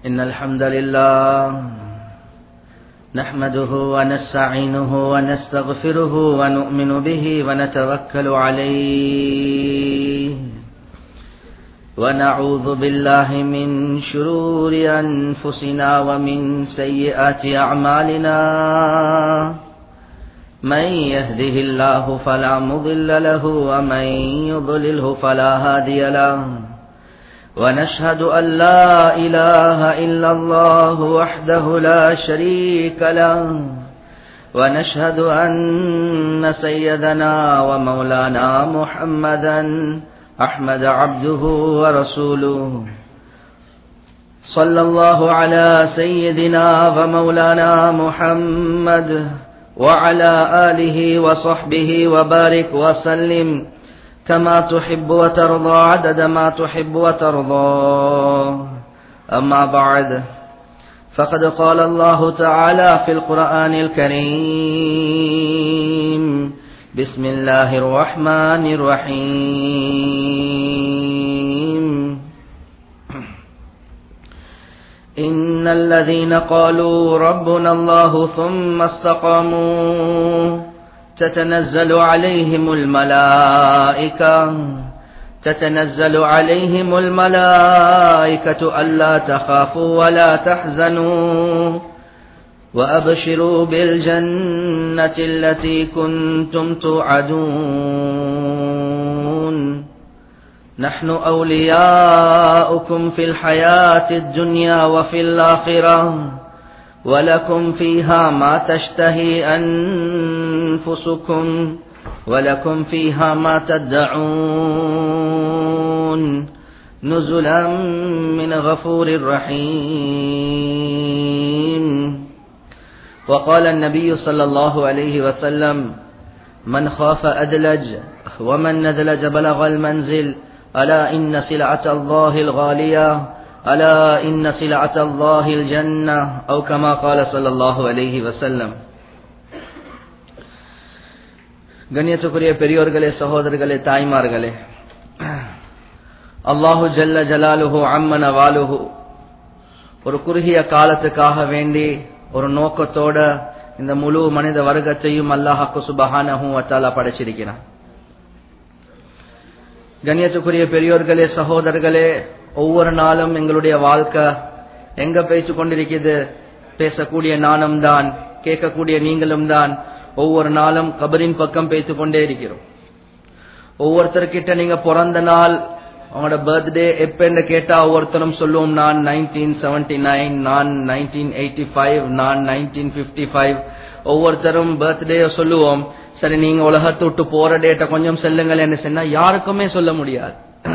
إن الحمد لله نحمده ونستعينه ونستغفره ونؤمن به ونتوكل عليه ونعوذ بالله من شرور أنفسنا ومن سيئات أعمالنا من يهده الله فلا مضل له ومن يضلله فلا هادي له ونشهد أن لا إله إلا الله وحده لا شريك له ونشهد أن سيدنا ومولانا محمدا أحمد عبده ورسوله صلى الله على سيدنا ومولانا محمد وعلى آله وصحبه وبارك وسلم كما تحب وترضى عدد ما تحب وترضى أما بعد فقد قال الله تعالى في القرآن الكريم بسم الله الرحمن الرحيم إن الذين قالوا ربنا الله ثم استقاموا تتنزل عليهم الملائكة تتنزل عليهم الملائكة ألا تخافوا ولا تحزنوا وأبشروا بالجنة التي كنتم توعدون نحن أولياؤكم في الحياة الدنيا وفي الآخرة ولكم فيها ما تشتهي أنفسكم ولكم فيها ما تدعون نزلا من غفور رحيم وقال النبي صلى الله عليه وسلم من خاف أدلج ومن ندلج بلغ المنزل ألا إن سلعة الله الغالية ألا إن سلعة الله الجنة أو كما قال صلى الله عليه وسلم கண்ணியத்துக்குரிய பெரியோர்களே சகோதரர்களே தாய்மார்களே அல்லாஹு ஜல்ல ஜலாலுஹு அம்மன வாலுஹு ஒரு குறுகிய காலத்துக்காக வேண்டி ஒரு நோக்கத்தோட இந்த முழு மனித வர்க்கத்தையும் அல்லாஹாக்கு சுபஹானஹும் வத்தாலா படைச்சிருக்கிறான் கண்ணியத்துக்குரிய பெரியோர்களே சகோதரர்களே ஒவ்வொரு நாளும் எங்களுடைய வாழ்க்கை எங்க பேச்சு கொண்டிருக்கிறது பேசக்கூடிய நானும் தான் கேட்கக்கூடிய நீங்களும் தான் ஒவ்வொரு நாளும் கபரின் பக்கம் பேத்து கொண்டே இருக்கிறோம் ஒவ்வொருத்தர்கிட்ட நீங்க பிறந்த நாள் உங்களோட பர்த்டே எப்பன்னு கேட்டா ஒவ்வொருத்தரும் சொல்லுவோம் நான் நைன்டீன் செவன்டி நைன் நான் நைன்டீன் எயிட்டி ஃபைவ் நான் நைன்டீன் பிப்டி ஃபைவ் ஒவ்வொருத்தரும் பர்த்டே சொல்லுவோம் சரி நீங்க உலகத்தை விட்டு போற டேட்டை கொஞ்சம் செல்லுங்கள் என்ன சொன்னா யாருக்குமே சொல்ல முடியாது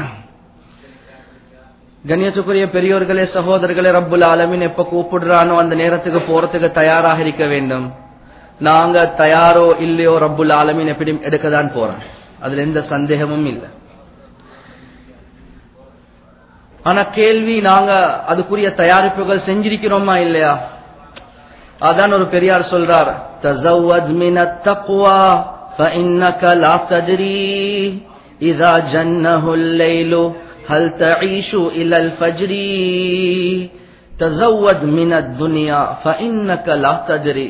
கண்ணியத்துக்குரிய பெரியோர்களே சகோதரர்களே ரப்புல் ஆலமின் எப்ப கூப்பிடுறானோ அந்த நேரத்துக்கு போறதுக்கு தயாராக இருக்க வேண்டும் நாங்க தயாரோ இல்லையோ ரப்புல் ஆலமின் எப்படி எடுக்கதான் போறோம் அதுல எந்த சந்தேகமும் இல்லை ஆனா கேள்வி நாங்க அதுக்குரிய தயாரிப்புகள் செஞ்சிருக்கிறோமா இல்லையா அதான் ஒரு பெரியார் சொல்றார் تزود من التقوى فإنك لا تدري إذا جنه الليل هل تعيش إلى الفجر تزود من الدنيا فإنك لا تدري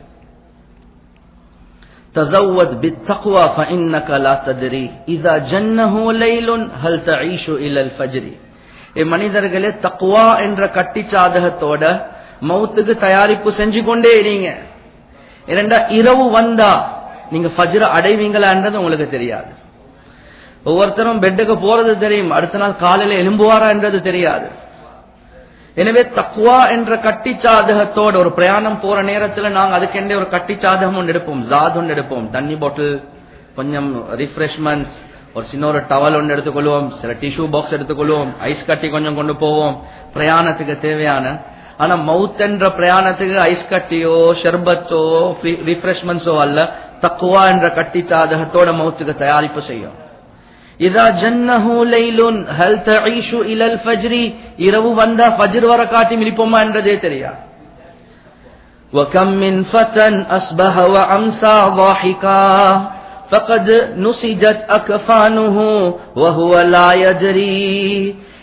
تزود بالتقوى فإنك لا تدري إذا جنه ليل هل تعيش إلى الفجر மனிதர்களே தக்குவா என்ற கட்டி சாதகத்தோட மௌத்துக்கு தயாரிப்பு செஞ்சு கொண்டே இருங்க இரண்டா இரவு வந்தா நீங்க ஃபஜ்ர அடைவீங்களான்றது உங்களுக்கு தெரியாது ஒவ்வொருத்தரும் பெட்டுக்கு போறது தெரியும் அடுத்த நாள் காலையில எலும்புவாரா என்றது தெரியாது எனவே தக்குவா என்ற கட்டி சாதகத்தோட ஒரு பிரயாணம் போற நேரத்துல நாங்க அதுக்கெண்டே ஒரு கட்டி சாதகம் ஒன்று எடுப்போம் ஜாத் ஒன்று எடுப்போம் தண்ணி பாட்டில் கொஞ்சம் ரிஃப்ரெஷ்மெண்ட்ஸ் ஒரு சின்ன ஒரு டவல் ஒன்று எடுத்துக்கொள்வோம் சில டிஷ்யூ பாக்ஸ் எடுத்துக்கொள்வோம் ஐஸ் கட்டி கொஞ்சம் கொண்டு போவோம் பிரயாணத்துக்கு தேவையான ஆனா மவுத் என்ற பிரயாணத்துக்கு ஐஸ் கட்டியோ ஷர்பத்தோ ரிஃப்ரெஷ்மெண்ட்ஸோ அல்ல தக்குவா என்ற கட்டி சாதகத்தோட மவுத்துக்கு தயாரிப்பு செய்யும் இதா ஜன்னஹு லைலுன் ஹல் தஈஷு இலல் ஃபஜ்ரி இரவு வந்தா ஃபஜ்ர் வர காட்டி மிளிப்போமா என்றதே தெரியா وكم من فتى أصبح وأمسى ضاحكا فقد نسجت أكفانه وهو لا يدري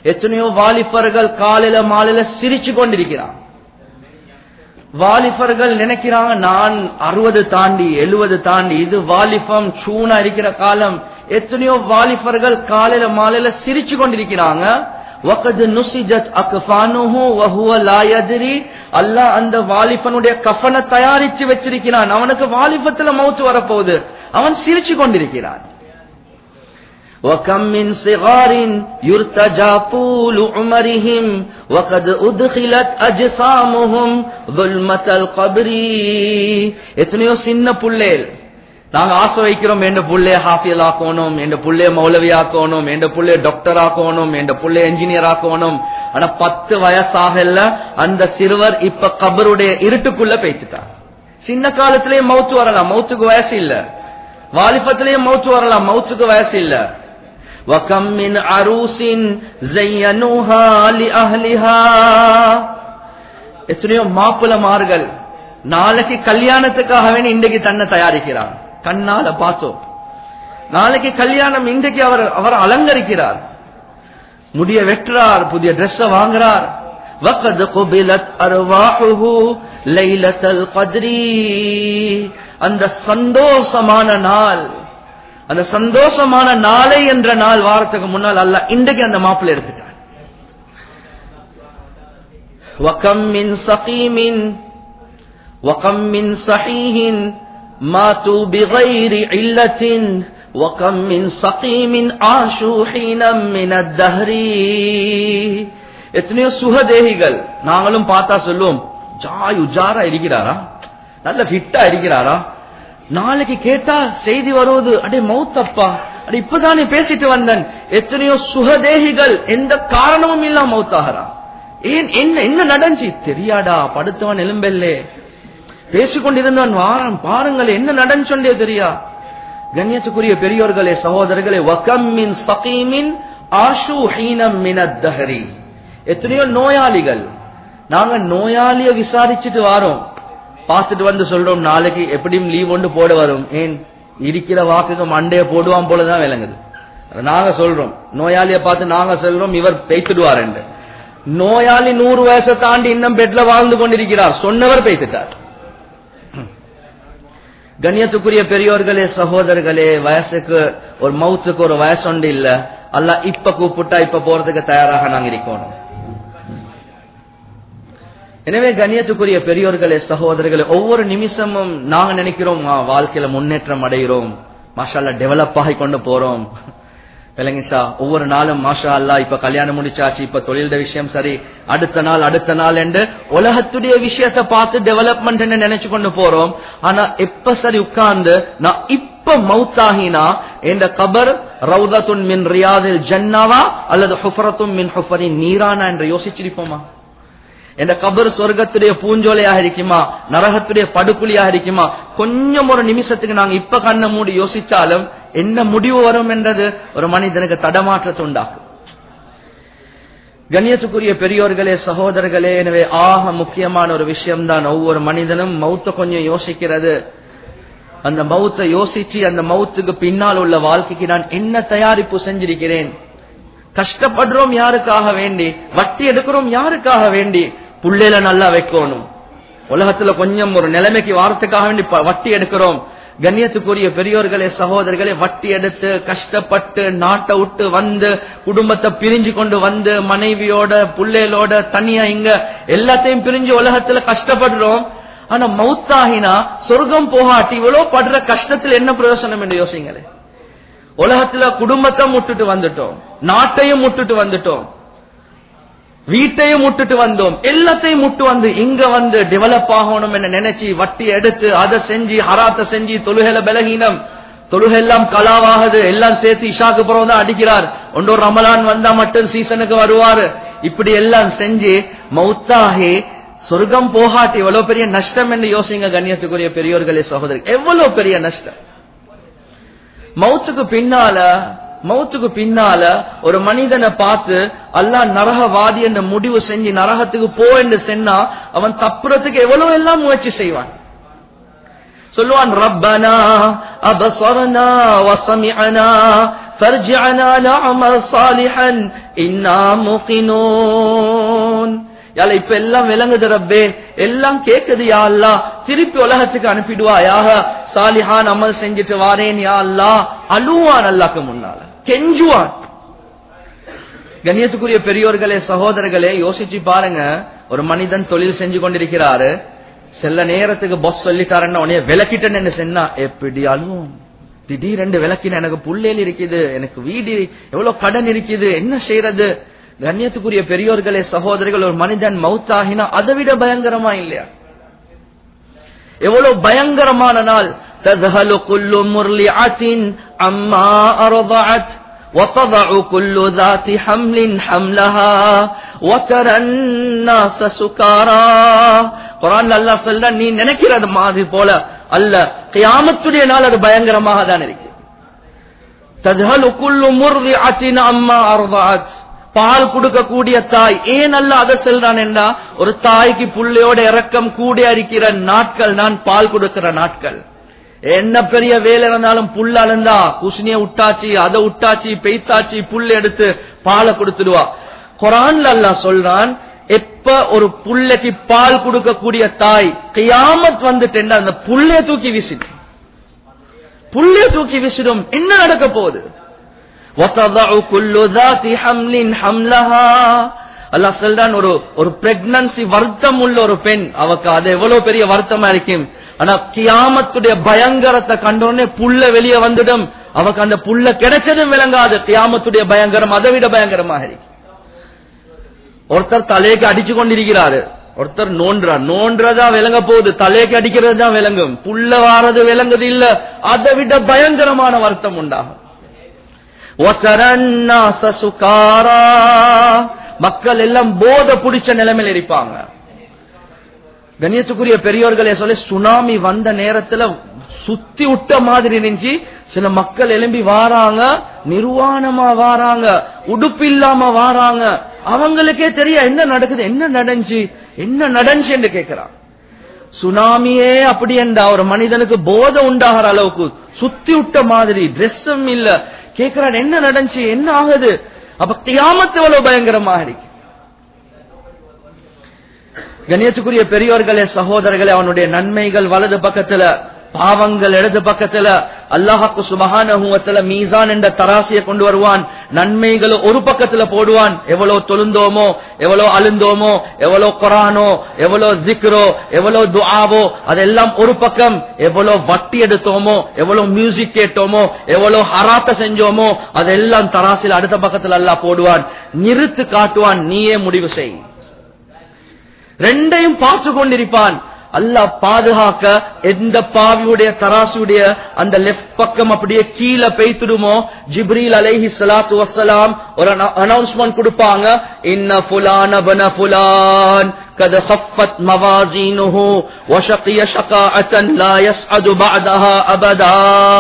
எத்தனையோ வாலிபர்கள் காலையில மாலையில சிரிச்சு கொண்டிருக்கிறான் வாலிபர்கள் நினைக்கிறாங்க நான் அறுபது தாண்டி எழுபது தாண்டி இது வாலிபம் சூனா இருக்கிற காலம் எத்தனையோ வாலிபர்கள் காலையில மாலையில சிரிச்சு கொண்டிருக்கிறாங்க وَقَدْ نُسِجَتْ أَكْفَانُهُ وَهُوَ لَا يَدْرِي அல்லாஹ் அந்த வாலிபனுடைய கஃபனை தயாரிச்சு வச்சிருக்கிறான் அவனுக்கு வாலிபத்துல மௌத்து வரப்போகுது அவன் சிரிச்சு கொண்டிருக்கிறான் وكم من صغار يرتجى طول عمرهم وقد أدخلت أجسامهم ظلمة القبر எத்தனையோ சின்ன புள்ளேல் நாங்க ஆசை வைக்கிறோம் எந்த புள்ளைய ஹாஃபியல் ஆக்கணும் எந்த புள்ளைய மௌலவி ஆக்கணும் எந்த புள்ளைய டாக்டர் ஆக்கணும் எந்த புள்ளைய என்ஜினியர் ஆக்கணும் ஆனா பத்து வயசாகல அந்த சிறுவர் இப்ப கபருடைய இருட்டுக்குள்ள பேசிட்டார் சின்ன காலத்திலேயே மௌத்து வரலாம் மௌத்துக்கு வயசு இல்ல வாலிபத்திலேயே மௌத்து வரலாம் மௌத்துக்கு வயசு இல்ல وكم من عروس زينوها لأهلها எத்தனையோ மாப்பிளமார்கள் நாளைக்கு கல்யாணத்துக்காக வேண்டி இன்றைக்கு தன்னை தயாரிக்கிறார் கண்ணால பார்த்தோம் நாளைக்கு கல்யாணம் இன்றைக்கு அவர் அவர் அலங்கரிக்கிறார் முடிய வெட்டுறார் புதிய Dress வாங்குறார் وقد قبلت أرواحه ليلة القدر அந்த சந்தோஷமான நாள் அந்த சந்தோஷமான நாளை என்ற நாள் வாரத்துக்கு முன்னால் அல்ல இன்றைக்கு அந்த மாப்பிள்ளை எடுத்துட்டான் وكم من سقيم وكم من صحيح ماتوا بغير علة وكم من سقيم عاشوا حينا من الدهر எத்தனையோ சுகதேகிகள் நாங்களும் பார்த்தா சொல்லுவோம் ஜாய் உஜாரா இருக்கிறாரா நல்ல ஃபிட்டா இருக்கிறாரா நாளைக்கு கேட்டா செய்தி வருவது அடே மௌத்தப்பா அடே இப்பதானே பேசிட்டு வந்தேன் எத்தனையோ சுகதேகிகள் எந்த காரணமும் இல்லாம மௌத்தாகிறா ஏன் என்ன என்ன நடந்துச்சு தெரியாடா படுத்தவன் எலும்பெல்லே பேசிக்கொண்டிருந்தவன் வாரம் பாருங்கள் என்ன நடந்துச்சொண்டே தெரியா கண்ணியத்துக்குரிய பெரியோர்களே சகோதரர்களே வகம்மின் சகீமின் ஆஷு ஹீனம் மினத்தஹரி எத்தனையோ நோயாளிகள் நாங்க நோயாளிய விசாரிச்சுட்டு வாரோம் பார்த்துட்டு வந்து சொல்றோம் நாளைக்கு எப்படியும் லீவ் ஒன்று போட வரும் ஏன் இருக்கிற வாக்குக்கு மண்டைய போடுவான் போலதான் விளங்குது அதை நாங்க சொல்றோம் நோயாளிய பார்த்து நாங்க சொல்றோம் இவர் பேய்த்துடுவார் என்று நோயாளி நூறு வயசை தாண்டி இன்னும் பெட்ல வாழ்ந்து கொண்டிருக்கிறார் சொன்னவர் பேய்த்துட்டார் கண்ணியத்துக்குரிய பெரியோர்களே சகோதரர்களே வயசுக்கு ஒரு மவுத்துக்கு ஒரு வயசு ஒன்று இல்ல அல்ல இப்ப கூப்பிட்டா இப்ப போறதுக்கு தயாராக நாங்க இருக்கணும் எனவே கண்ணியத்துக்குரிய பெரியோர்களே சகோதரர்களே ஒவ்வொரு நிமிஷமும் நாங்க நினைக்கிறோம் ஆ, வாழ்க்கையில முன்னேற்றம் அடைகிறோம் மாஷால்லா டெவலப் ஆகி கொண்டு போறோம் விளங்கிசா ஒவ்வொரு நாளும் மாஷா அல்லா இப்ப கல்யாணம் முடிச்சாச்சு இப்ப தொழில விஷயம் சரி அடுத்த நாள் அடுத்த நாள் என்று உலகத்துடைய விஷயத்தை பார்த்து டெவலப்மெண்ட் நினைச்சு கொண்டு போறோம் ஆனா எப்ப சரி உட்கார்ந்து நான் இப்ப மௌத்தாகினா இந்த கபர் ரவுதத்துன் மின் ரியாதில் ஜன்னாவா அல்லது ஹுஃபரத்தும் மின் ஹுஃபரின் நீரானா என்று யோசிச்சிருப்போமா என்ற கபர் சொர்க்கத்துடைய பூஞ்சோலையாக இருக்குமா நரகத்துடைய படுகுழியாக இருக்குமா கொஞ்சம் ஒரு நிமிஷத்துக்கு நாங்க இப்ப கண்ணை மூடி யோசிச்சாலும் என்ன முடிவு வரும் என்றது ஒரு மனிதனுக்கு தடமாற்றத்தை உண்டாக்கும் கண்ணியத்துக்குரிய பெரியோர்களே சகோதரர்களே எனவே ஆக முக்கியமான ஒரு விஷயம்தான் ஒவ்வொரு மனிதனும் மௌத்த கொஞ்சம் யோசிக்கிறது அந்த மௌத்தை யோசிச்சு அந்த மௌத்துக்கு பின்னால் உள்ள வாழ்க்கைக்கு நான் என்ன தயாரிப்பு செஞ்சிருக்கிறேன் கஷ்டப்படுறோம் யாருக்காக வேண்டி வட்டி எடுக்கிறோம் யாருக்காக வேண்டி புள்ளையில நல்லா வைக்கணும் உலகத்துல கொஞ்சம் ஒரு நிலைமைக்கு வாரத்துக்காக வேண்டி ப- வட்டி எடுக்கிறோம் கண்ணியத்துக்குரிய பெரியோர்களே சகோதரர்களே வட்டி எடுத்து கஷ்டப்பட்டு நாட்டை விட்டு வந்து குடும்பத்தை பிரிஞ்சு கொண்டு வந்து மனைவியோட புள்ளைகளோட தனியா இங்க எல்லாத்தையும் பிரிஞ்சு உலகத்துல கஷ்டப்படுறோம் ஆனா மௌத்தாகினா சொர்க்கம் போகாட்டி இவ்வளவு படுற கஷ்டத்துல என்ன பிரயோசனம் என்று யோசிங்களே உலகத்துல குடும்பத்தை முட்டுட்டு வந்துட்டோம் நாட்டையும் முட்டுட்டு வந்துட்டோம் வீட்டையும் முட்டுட்டு வந்தோம் எல்லாத்தையும் முட்டு வந்து இங்க வந்து டெவலப் ஆகணும் என்ன நினைச்சு வட்டி எடுத்து அதை செஞ்சு ஹராத்தை செஞ்சு தொழுகையில பலகீனம் தொழுகை எல்லாம் கலாவாகுது எல்லாம் சேர்த்து இஷாக்கு புறம் தான் அடிக்கிறார் ஒன்றொரு ரமலான் வந்தா மட்டும் சீசனுக்கு வருவாரு இப்படி எல்லாம் செஞ்சு மௌத்தாகி சொர்க்கம் போகாட்டி எவ்வளவு பெரிய நஷ்டம் என்று யோசிங்க கண்ணியத்துக்குரிய பெரியோர்களே சகோதரி எவ்வளவு பெரிய நஷ்டம் மௌத்துக்கு பின்னால மௌத்துக்கு பின்னால ஒரு மனிதனை பார்த்து அல்லாஹ் நரகவாதி என்ற முடிவு செஞ்சு நரகத்துக்கு போ என்று சொன்னா அவன் தப்புறதுக்கு எவ்வளவு எல்லாம் முயற்சி செய்வான் சொல்லுவான் ரப்பனா அபசரனா வசமிஅனா فارجعنا نعمل صالحا إنا موقنون யால இப்ப எல்லாம் விளங்குது ரப்பே எல்லாம் கேக்குது யா அல்லா திருப்பி உலகத்துக்கு அனுப்பிடுவாயாக சாலிஹான் அமல் செஞ்சுட்டு வாரேன் யா அல்லா அழுவான் அல்லாக்கு முன்னால கெஞ்சுவான் கண்ணியத்துக்குரிய பெரியோர்களே சகோதரர்களே யோசிச்சு பாருங்க ஒரு மனிதன் தொழில் செஞ்சு கொண்டிருக்கிறாரு சில நேரத்துக்கு பாஸ் சொல்லிட்டாருன்னா உடனே விளக்கிட்டேன்னு சொன்னா எப்படி அழுவும் திடீரென்று விளக்கின எனக்கு புள்ளேல் இருக்குது எனக்கு வீடு எவ்வளவு கடன் இருக்குது என்ன செய்யறது கண்ணியத்துக்குரிய பெரியோர்களே சகோதரிகள் ஒரு மனிதன் மவுத்தாகினா அதை விட பயங்கரமா இல்லையா எவ்வளவு பயங்கரமான நாள் தذهل كل مرلعة عما أرضعت وتضع كل ذات حمل حملها وترى الناس سكارى குரான் அல்லாஹ் சொல்ற நீ நினைக்கிறது மாதிரி போல அல்ல கியாமத்துடைய நாள் அது பயங்கரமாக தான் இருக்கு தذهل كل مرضعة عما أرضعت பால் கொடுக்கக்கூடிய தாய் ஏன் அல்ல அதை செல்றான் என்றா ஒரு தாய்க்கு புள்ளையோட இறக்கம் கூட இருக்கிற நாட்கள் நான் பால் கொடுக்கிற நாட்கள் என்ன பெரிய வேலை இருந்தாலும் புல் அளந்தா குசினிய விட்டாச்சு அதை விட்டாச்சு பெய்த்தாச்சு புல் எடுத்து பாலை கொடுத்துடுவா குரான்ல அல்லாஹ் சொல்றான் எப்ப ஒரு புள்ளைக்கு பால் கொடுக்கக்கூடிய தாய் கியாமத் வந்துட்டேன்னா அந்த புள்ளைய தூக்கி வீசிடும் புள்ளைய தூக்கி வீசிடும் என்ன நடக்க போகுது وَتَضَعُ كُلُّ ذَاتِ حَمْلٍ حَمْلَهَا அல்லாஹ் சொல்றான் ஒரு ஒரு பிரெக்னன்சி வருத்தம் உள்ள ஒரு பெண் அவக்கு அது எவ்வளவு பெரிய வருத்தமா இருக்கும் ஆனா கியாமத்துடைய பயங்கரத்தை கண்டோடனே புல்ல வெளியே வந்துடும் அவக்கு அந்த புல்ல கிடைச்சதும் விளங்காது கியாமத்துடைய பயங்கரம் அதை விட பயங்கரமாக இருக்கு ஒருத்தர் தலைக்கு அடிச்சு கொண்டிருக்கிறாரு ஒருத்தர் நோன்றார் நோன்றதா விளங்க போகுது தலைக்கு அடிக்கிறது தான் விளங்கும் புல்ல வாரது விளங்குது இல்ல அதை விட பயங்கரமான வருத்தம் உண்டாகும் وَتَرَى النَّاسَ سُكَارَى மக்கள் எல்லாம் போத பிடிச்ச நிலைமையில் இருப்பாங்க கண்ணியத்துக்குரிய பெரியோர்களே சொல்லி சுனாமி வந்த நேரத்துல சுத்தி விட்ட மாதிரி இருந்துச்சு சில மக்கள் எழும்பி வாராங்க நிர்வாணமா வாராங்க உடுப்பு இல்லாம வாராங்க அவங்களுக்கே தெரிய என்ன நடக்குது என்ன நடந்துச்சு என்ன நடந்துச்சு என்று கேட்கிறான் சுனாமியே அப்படி என்றா ஒரு மனிதனுக்கு போதை உண்டாகிற அளவுக்கு சுத்தி விட்ட மாதிரி ட்ரெஸ்ஸும் இல்ல கேட்கிறான் என்ன நடந்துச்சு என்ன ஆகுது அப்ப கியாமத்து எவ்வளவு பயங்கரமாக இருக்கு கண்ணியத்துக்குரிய பெரியோர்களே சகோதரர்களே அவனுடைய நன்மைகள் வலது பக்கத்துல பாவங்கள் இடது பக்கத்துல அல்லாஹாக்கு சுபகான மீசான் என்ற தராசியை கொண்டு வருவான் நன்மைகளை ஒரு பக்கத்துல போடுவான் எவ்வளவு தொழுந்தோமோ எவ்வளவு அழுந்தோமோ எவ்வளவு குரானோ எவ்வளவு ஜிக்ரோ எவ்வளவு துஆவோ அதெல்லாம் ஒரு பக்கம் எவ்வளவு வட்டி எடுத்தோமோ எவ்வளவு மியூசிக் கேட்டோமோ எவ்வளவு ஹராத்த செஞ்சோமோ அதெல்லாம் தராசில அடுத்த பக்கத்துல அல்லாஹ் போடுவான் நிறுத்து காட்டுவான் நீயே முடிவு செய் ரெண்டையும் பார்த்து கொண்டிருப்பான் அல்லாஹ் பாதுகாக்க எந்த பாவியுடைய தராசுடைய அந்த லெஃப்ட் பக்கம் அப்படியே கீழே பெய்த்துடுமோ ஜிப்ரீல் அலைஹி ஸலாத்து வஸ்ஸலாம் ஒரு அனௌன்ஸ்மெண்ட் கொடுப்பாங்க இன்ன ஃபுலான பன ஃபுலான் قد خفت موازينه وشقي شقاءة لا يسعد بعدها أبدا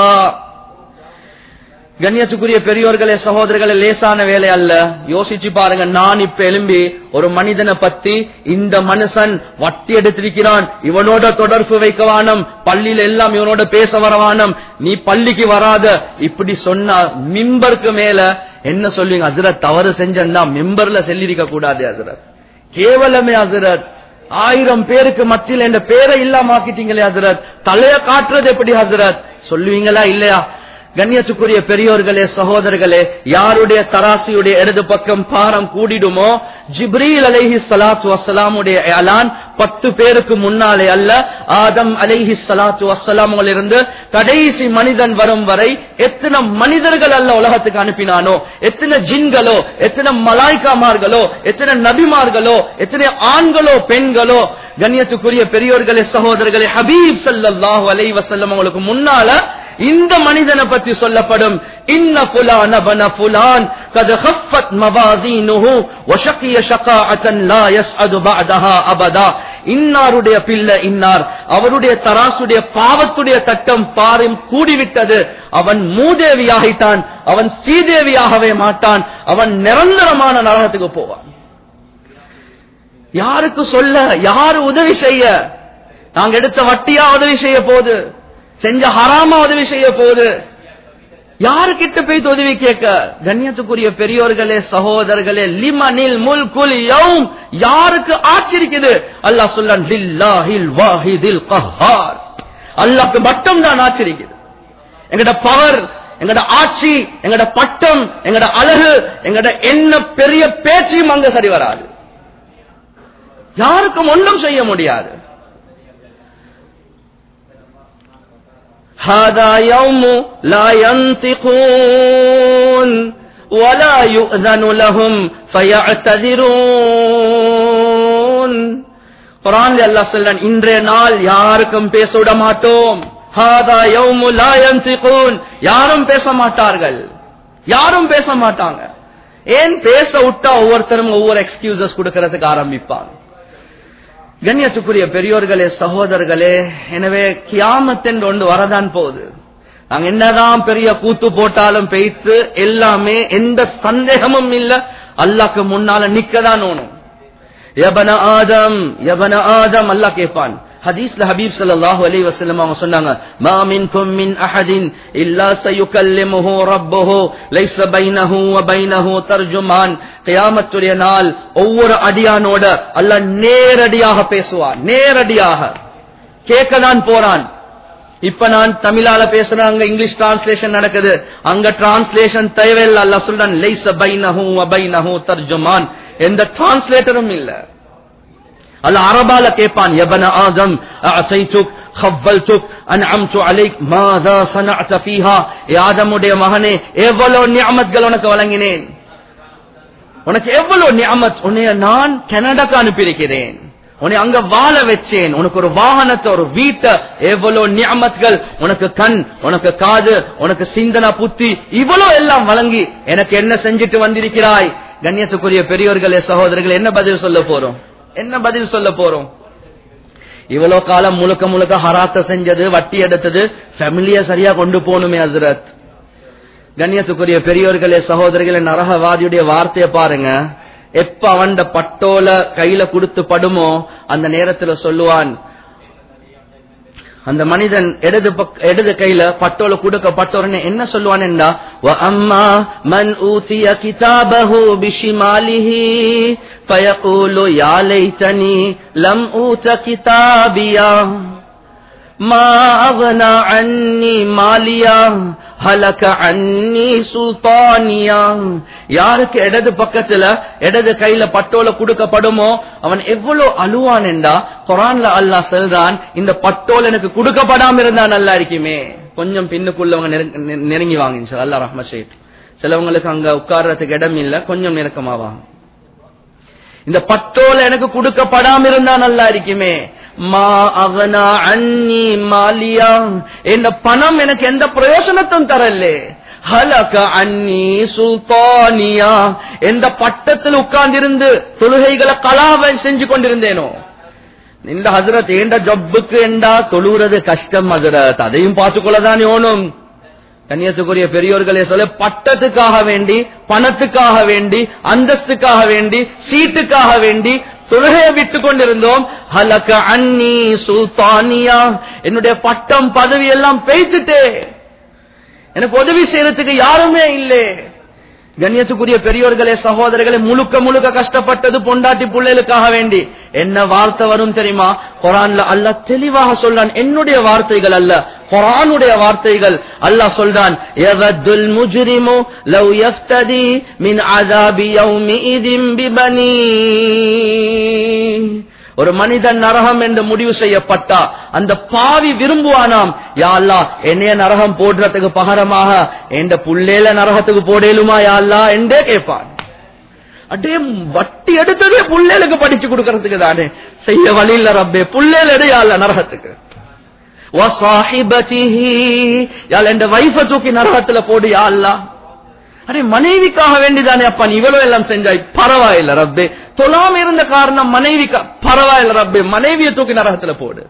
கண்ணியத்துக்குரிய பெரியோர்களே சகோதரர்களே லேசான வேலை அல்ல யோசிச்சு பாருங்க நான் இப்ப எழும்பி ஒரு மனிதனை பத்தி இந்த மனுஷன் வட்டி எடுத்திருக்கிறான் இவனோட தொடர்பு வைக்க வானம் பள்ளியில எல்லாம் இவனோட பேச வரவானம் நீ பள்ளிக்கு வராத இப்படி சொன்னா மிம்பருக்கு மேல என்ன சொல்லுவீங்க அசரத் தவறு செஞ்சா மிம்பர்ல செல்லிருக்க கூடாது அசரத் கேவலமே அசரத் ஆயிரம் பேருக்கு மத்தியில் என்ற பேரை இல்லாம ஆக்கிட்டீங்களே ஹசரத் தலைய காட்டுறது எப்படி ஹசரத் சொல்லுவீங்களா இல்லையா கண்ணியத்துக்குரிய பெரியோர்களே சகோதரர்களே யாருடைய தராசியுடைய இடது பக்கம் பாரம் கூடிடுமோ ஜிப்ரீல் அலைஹி சலாத்து வசலாமுடைய அலான் பத்து பேருக்கு முன்னாலே அல்ல ஆதம் அலைஹி சலாத்து வசலாம் இருந்து கடைசி மனிதன் வரும் வரை எத்தனை மனிதர்கள் அல்ல உலகத்துக்கு அனுப்பினானோ எத்தனை ஜின்களோ எத்தனை மலாய்க்காமார்களோ எத்தனை நபிமார்களோ எத்தனை ஆண்களோ பெண்களோ கண்ணியத்துக்குரிய பெரியோர்களே சகோதரர்களே ஹபீப் சல்லாஹூ அலை வசல்லம் அவங்களுக்கு முன்னால இந்த மனிதனை பற்றி சொல்லப்படும் இன்ன புலான பன புலான் கது ஹஃபத் மவாசீனுஹு வஷக்கிய ஷகாஅத்தன் லா யஸ்அது பஅதஹா அபதா இன்னாருடைய பிள்ளை இன்னார் அவருடைய தராசுடைய பாவத்துடைய தட்டம் பாரும் கூடிவிட்டது அவன் மூதேவியாகிட்டான் அவன் சீதேவியாகவே மாட்டான் அவன் நிரந்தரமான நரகத்துக்கு போவான் யாருக்கு சொல்ல யாரு உதவி செய்ய நாங்க எடுத்த வட்டியா உதவி செய்ய போகுது செஞ்ச ஹராமா உதவி செய்ய போகுது யாருக்கிட்ட போய் உதவி கேட்க கண்ணியத்துக்குரிய பெரியோர்களே சகோதரர்களே லிமனில் முல் குல் யௌம் யாருக்கு ஆச்சரிக்குது அல்லாஹ் சொல்றான் லில்லாஹில் வாஹிதில் கஹார் அல்லாஹ்க்கு மட்டும் தான் ஆச்சரிக்குது எங்கட பவர் எங்கட ஆட்சி எங்கட பட்டம் எங்கட அழகு எங்கட என்ன பெரிய பேச்சையும் அங்க சரி வராது யாருக்கும் ஒன்றும் செய்ய முடியாது هذا يوم لا ينطقون ولا يؤذن لهم فيعتذرون குரான் அல்லாஹ் சொல்றான் இன்றைய நாள் யாருக்கும் பேச விட மாட்டோம் ஹாதா யௌமு லா யன்திகூன் யாரும் பேச மாட்டார்கள் யாரும் பேச மாட்டாங்க ஏன் பேச விட்டா ஒவ்வொருத்தரும் ஒவ்வொரு எக்ஸ்கியூசஸ் கொடுக்கறதுக்கு ஆரம்பிப்பாங்க கண்ணியத்துக்குரிய பெரியோர்களே சகோதரர்களே எனவே கியாமத்தின் ஒன்று வரதான் போகுது நாங்க என்னதான் பெரிய கூத்து போட்டாலும் பெய்த்து எல்லாமே எந்த சந்தேகமும் இல்ல அல்லாக்கு முன்னால நிக்கதான் ஓணும் யபன ஆதம் யபன ஆதம் அல்லாஹ் கேட்பான் ஹதீஸ்ல ஹபீப் ஸல்லல்லாஹு அலைஹி வஸல்லம் அவங்க சொன்னாங்க மா மின்கும் மின் அஹதின் இல்லா சயுகல்லிமுஹு ரப்புஹு லைஸ பைனஹு வ பைனஹு தர்ஜுமான் கியாமத்துடைய நாள் ஒவ்வொரு அடியானோட அல்லாஹ் நேரடியாக பேசுவான் நேரடியாக கேட்கதான் போறான் இப்ப நான் தமிழால பேசுறேன் அங்க இங்கிலீஷ் டிரான்ஸ்லேஷன் நடக்குது அங்க டிரான்ஸ்லேஷன் தேவையில்லை அல்லாஹ் சொல்றான் லைஸ பைனஹு வ பைனஹு தர்ஜுமான் எந்த டிரான்ஸ்லேட்டரும் இல்லை அல்ல அரபால கேட்பான் எபன ஆதம் அசைத்துக் خولتك انعمت عليك ماذا صنعت فيها ஆதமுடைய மகனே எவ்வளவு நியமத்கள் உனக்கு வழங்கினேன் உனக்கு எவ்வளவு நியமத் உன்னைய நான் கனடாக்கு அனுப்பியிருக்கிறேன் உன்னை அங்க வாழ வச்சேன் உனக்கு ஒரு வாகனத்தை ஒரு வீட்டை எவ்வளவு நியமத்கள் உனக்கு கண் உனக்கு காது உனக்கு சிந்தனா புத்தி இவ்வளவு எல்லாம் வழங்கி எனக்கு என்ன செஞ்சுட்டு வந்திருக்கிறாய் கண்ணியத்துக்குரிய பெரியோர்களே சகோதரர்கள் என்ன பதில் சொல்ல போறோம் என்ன பதில் சொல்ல போறோம் இவ்வளவு காலம் முழுக்க முழுக்க ஹராத்த செஞ்சது வட்டி எடுத்தது ஃபேமிலிய சரியா கொண்டு போகணுமே ஹசரத் கண்ணியத்துக்குரிய பெரியோர்களே சகோதரர்களே நரகவாதியுடைய வார்த்தையை பாருங்க எப்ப அவன் பட்டோல கையில கொடுத்து படுமோ அந்த நேரத்துல சொல்லுவான் அந்த மனிதன் இடது பக்க இடது கையில பட்டோல கொடுக்கப்பட்ட உடனே என்ன சொல்லுவான்டா அம்மா மன் ஊத்திய கிதாபஹு பிஷிமாலிஹி ஃபயகூலு யா லைத்தனி லம் ஊத கிதாபியா ما أغنى عني ماليا هلك عني سلطانيا யாருக்கு இடது பக்கத்துல இடது கையில பட்டோல கொடுக்கப்படுமோ அவன் எவ்வளவு அழுவான் என்றா குரான்ல அல்லாஹ் சொல்றான் இந்த பட்டோல் எனக்கு கொடுக்கப்படாம இருந்தா நல்லா இருக்குமே கொஞ்சம் பின்னுக்குள்ளவங்க நெருங்கி வாங்க அல்லா ரஹ்மத் ஷேக் சிலவங்களுக்கு அங்க உட்கார்றதுக்கு இடம் இல்ல கொஞ்சம் நெருக்கமாவாங்க இந்த பட்டோல எனக்கு கொடுக்கப்படாம இருந்தா நல்லா இருக்குமே மா அவனா அன்னி மாலியா இந்த பணம் எனக்கு எந்த பிரயோஜனத்தும் தரலே ஹலக அன்னி சுல்தானியா எந்த பட்டத்தில் உட்கார்ந்திருந்து தொழுகைகளை கலாவை செஞ்சு கொண்டிருந்தேனோ இந்த ஹசரத் ஏண்ட ஜப்புக்கு என்றா தொழுகிறது கஷ்டம் ஹசரத் அதையும் பார்த்துக்கொள்ளதான் யோனும் கன்னியத்துக்குரிய பெரியோர்களே சொல்ல பட்டத்துக்காக வேண்டி பணத்துக்காக வேண்டி அந்தஸ்துக்காக வேண்டி சீட்டுக்காக வேண்டி தொழுகையை விட்டு கொண்டிருந்தோம் ஹலக்க அன்னி சுல்தானியா என்னுடைய பட்டம் பதவி எல்லாம் பெய்த்துட்டே எனக்கு உதவி செய்யறதுக்கு யாருமே இல்லை கண்ணியத்துக்குரிய பெரியோர்களே சகோதரர்களே முழுக்க முழுக்க கஷ்டப்பட்டது பொண்டாட்டி பிள்ளைகளுக்காக வேண்டி என்ன வார்த்தை வரும் தெரியுமா குரான்ல அல்ல தெளிவாக சொல்றான் என்னுடைய வார்த்தைகள் அல்ல குரானுடைய வார்த்தைகள் அல்லாஹ் சொல்றான் எவத்துல் முஜ்ரிமு லவ் யஃப்ததி மின் அதாபி யௌமிஇதின் பிபனி ஒரு மனிதன் நரகம் என்று முடிவு செய்யப்பட்டா அந்த பாவி விரும்புவானாம் யா அல்லா என்னைய நரகம் போடுறதுக்கு பகரமாக எந்த புள்ளேல நரகத்துக்கு போடலுமா யா அல்லா என்றே கேட்பான் அடே வட்டி எடுத்ததே புள்ளேலுக்கு படிச்சு கொடுக்கறதுக்கு தானே செய்ய வழியில் ரப்பே புள்ளேல எடு யா அல்லா நரகத்துக்கு என் வைஃப தூக்கி நரகத்துல போடு யா அல்லா அரே மனைவிக்காக வேண்டிதானே அப்பா நீ இவ்வளவு எல்லாம் செஞ்சாய் பரவாயில்ல ரப்பே தொழாம இருந்த காரணம் மனைவிக்கா பரவாயில்ல ரப்பே மனைவியை தூக்கி நரகத்துல போடு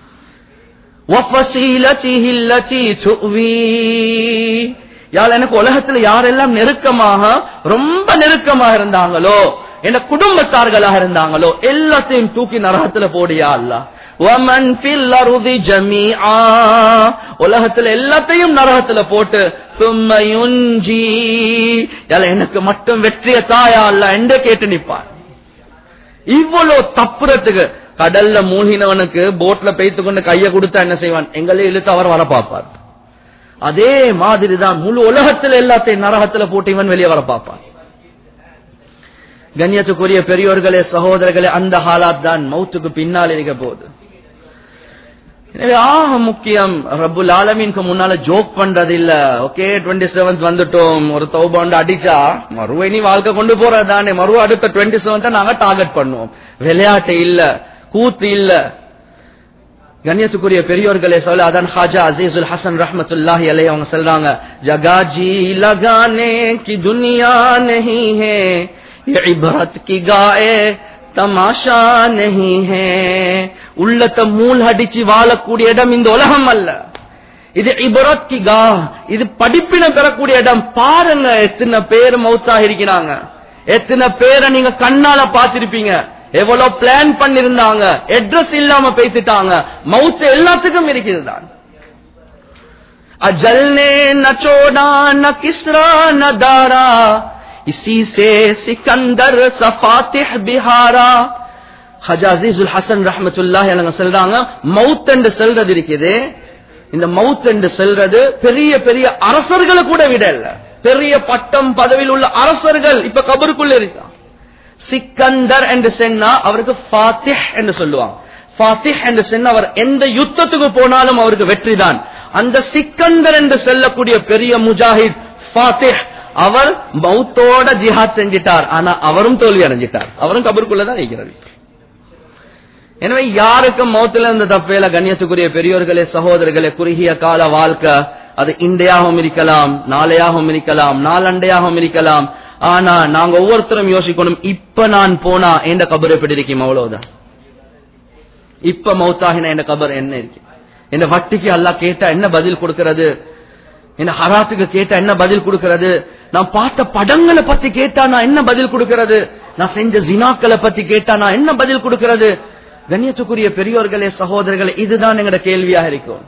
யாழ் எனக்கு உலகத்துல யாரெல்லாம் நெருக்கமாக ரொம்ப நெருக்கமாக இருந்தாங்களோ என்ன குடும்பத்தார்களாக இருந்தாங்களோ எல்லாத்தையும் தூக்கி நரகத்துல போடியா அல்ல وَمَنْ فِي الْأَرْضِ جَمِيعًا உலகத்துல எல்லாத்தையும் நரகத்துல போட்டு ثُمَّ يُنْجِي யால எனக்கு மட்டும் வெற்றிய தாயா அல்ல என்று கேட்டு நிப்பார் இவ்வளவு தப்புறதுக்கு கடல்ல மூழ்கினவனுக்கு போட்ல பெய்த்து கொண்டு கைய கொடுத்தா என்ன செய்வான் எங்களே இழுத்து அவர் வர பார்ப்பார் அதே மாதிரிதான் முழு உலகத்துல எல்லாத்தையும் நரகத்துல போட்டு இவன் வெளியே வர பார்ப்பான் கண்ணியத்துக்குரிய பெரியோர்களே சகோதரர்களே அந்த ஹாலாத் தான் மௌத்துக்கு பின்னால் இருக்க போகுது எனவே ஆக முக்கியம் ரப்புல் ஆலமீனுக்கு முன்னால ஜோக் பண்றது இல்ல ஓகே டுவெண்ட்டி செவன்த் வந்துட்டோம் ஒரு தௌபாண்டு அடிச்சா மறுவை நீ வாழ்க்கை கொண்டு போறது தானே மறுவ அடுத்த டுவெண்ட்டி செவன்த் நாங்க டார்கெட் பண்ணுவோம் விளையாட்டு இல்ல கூத்து இல்ல கண்ணியத்துக்குரிய பெரியோர்களே சொல்ல அதான் ஹாஜா அசீசுல் ஹசன் ரஹமத்துல்லாஹி அலை அவங்க சொல்றாங்க ஜகாஜி லகானே கி துனியா நஹி ஹே ये इबरत की गाए தமாஷா நஹி ஹே உள்ளத்தை மூல் அடிச்சு வாழக்கூடிய இடம் இந்த உலகம் அல்ல இது இபரத் கி கா இது படிப்பினை பெறக்கூடிய இடம் பாருங்க எத்தனை பேர் மௌத்தாக இருக்கிறாங்க எத்தனை பேரை நீங்க கண்ணால பார்த்திருப்பீங்க எவ்வளவு பிளான் பண்ணிருந்தாங்க அட்ரஸ் இல்லாம பேசிட்டாங்க மவுத் எல்லாத்துக்கும் இருக்குது தான் अजल ने न चोड़ा न किसरा न दारा इसी से सिकंदर सफातिह बिहारा ஹஜாசீசுல் ஹசன் ரஹமத்துல்லாஹி அவங்க சொல்றாங்க மவுத் என்று செல்றது இருக்குது இந்த மவுத் என்று செல்றது பெரிய பெரிய அரசர்களை கூட விட இல்ல பெரிய பட்டம் பதவியில் உள்ள அரசர்கள் இப்ப கபருக்குள்ள இருக்கான் சிக்கந்தர் என்று சொன்னா அவருக்கு ஃபாத்திஹ் என்று சொல்லுவாங்க ஃபாத்திஹ் என்று சொன்ன அவர் எந்த யுத்தத்துக்கு போனாலும் அவருக்கு வெற்றிதான் அந்த சிக்கந்தர் என்று செல்லக்கூடிய பெரிய முஜாஹித் ஃபாத்திஹ் அவர் மௌத்தோட ஜிஹாத் செஞ்சிட்டார் ஆனா அவரும் தோல்வி அடைஞ்சிட்டார் அவரும் கபருக்குள்ளதான் இருக்கிறார் எனவே யாருக்கும் மௌத்துல இருந்த தப்பேல கண்ணியத்துக்குரிய பெரியோர்களே சகோதரர்களே குறுகிய கால வாழ்க்கை அது இண்டையாகவும் இருக்கலாம் நாளையாகவும் இருக்கலாம் நாளண்டையாகவும் இருக்கலாம் ஆனா நாங்க ஒவ்வொருத்தரும் யோசிக்கணும் இப்ப நான் போனா எந்த கபர் எப்படி இருக்கும் அவ்வளவுதான் இப்ப மௌத்தாகின என் கபர் என்ன இருக்கு இந்த வட்டிக்கு அல்லாஹ் கேட்டா என்ன பதில் கொடுக்கிறது என்ன ஹராத்துக்கு கேட்டா என்ன பதில் கொடுக்கிறது நான் பார்த்த படங்களை பத்தி கேட்டா நான் என்ன பதில் கொடுக்கிறது நான் செஞ்ச ஜினாக்களை பத்தி கேட்டா நான் என்ன பதில் கொடுக்கிறது கண்ணியத்துக்குரிய பெரியோர்களே சகோதரர்களே இதுதான் எங்கட கேள்வியாக இருக்கும்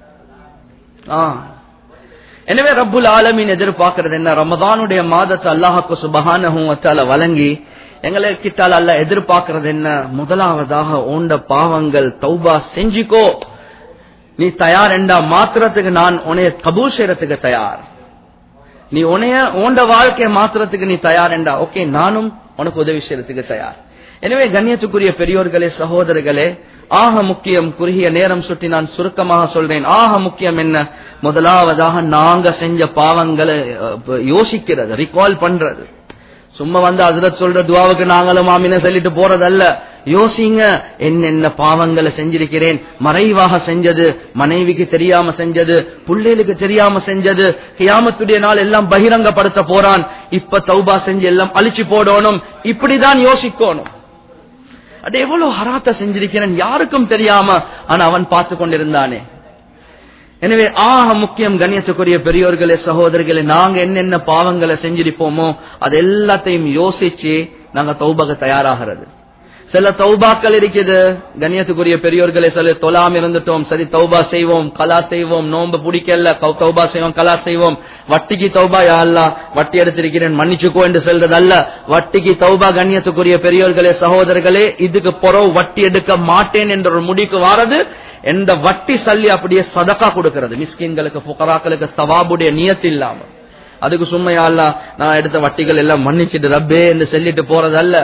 ஆ. எனவே ரப்புல் ஆலமீன் எதிர்பார்க்கிறது என்ன ரமதானுடைய மாதத்தை அல்லாஹுக்கு சுபஹானஹும் வத்தால வழங்கி எங்களை கிட்டால் அல்ல எதிர்பார்க்கிறது என்ன முதலாவதாக ஓண்ட பாவங்கள் தௌபா செஞ்சுக்கோ நீ தயார் என்றா மாத்திரத்துக்கு நான் உன்னைய கபூல் செய்யறதுக்கு தயார் நீ உன்னைய ஓண்ட வாழ்க்கையை மாத்திரத்துக்கு நீ தயார் என்றா ஓகே நானும் உனக்கு உதவி செய்யறதுக்கு தயார் எனவே கண்ணியத்துக்குரிய பெரியோர்களே சகோதரர்களே ஆக முக்கியம் குறுகிய நேரம் சுட்டி நான் சுருக்கமாக சொல்றேன் ஆக முக்கியம் என்ன முதலாவதாக நாங்க செஞ்ச பாவங்களை அஹ், யோசிக்கிறது ரிகால் பண்றது சும்மா வந்து ஹசரத் சொல்ற துவாவுக்கு நாங்களும் ஆமின சொல்லிட்டு போறதல்ல யோசிங்க என்னென்ன பாவங்களை செஞ்சிருக்கிறேன் மறைவாக செஞ்சது மனைவிக்கு தெரியாம செஞ்சது புள்ளைகளுக்கு தெரியாம செஞ்சது கியாமத்துடைய நாள் எல்லாம் பகிரங்கப்படுத்த போறான் இப்ப தௌபா செஞ்சு எல்லாம் அழிச்சு போடணும் இப்படிதான் யோசிக்கணும் அது எவ்வளவு ஹராத்த செஞ்சிருக்கிறேன் யாருக்கும் தெரியாம ஆனா அவன் பார்த்து கொண்டிருந்தானே எனவே ஆக முக்கியம் கண்ணியத்துக்குரிய பெரியோர்களே சகோதரர்களே நாங்க என்னென்ன பாவங்களை செஞ்சிருப்போமோ அது எல்லாத்தையும் யோசிச்சு நாங்க தௌபாக தயாராகிறது சில தௌபாக்கள் இருக்குது கண்ணியத்துக்குரிய பெரியோர்களே சொல்ல தொலாம் இருந்துட்டோம் சரி தௌபா செய்வோம் கலா செய்வோம் நோன்பு பிடிக்கல கௌ- தௌபா செய்வோம் கலா செய்வோம் வட்டிக்கு தௌபா யா அல்லாஹ் வட்டி எடுத்திருக்கிறேன் மன்னிச்சுக்கோ என்று சொல்றது அல்ல வட்டிக்கு தௌபா கண்ணியத்துக்குரிய பெரியோர்களே சகோதரர்களே இதுக்கு புறவு வட்டி எடுக்க மாட்டேன் என்ற ஒரு முடிவுக்கு வாரது எந்த வட்டி சல்லி அப்படியே சதக்கா கொடுக்கிறது மிஸ்கின்களுக்கு புகராக்களுக்கு சவாபுடைய நியத்து இல்லாம அதுக்கு சும்மையா அல்ல நான் எடுத்த வட்டிகள் எல்லாம் மன்னிச்சிட்டு ரப்பே என்று சொல்லிட்டு போறதல்ல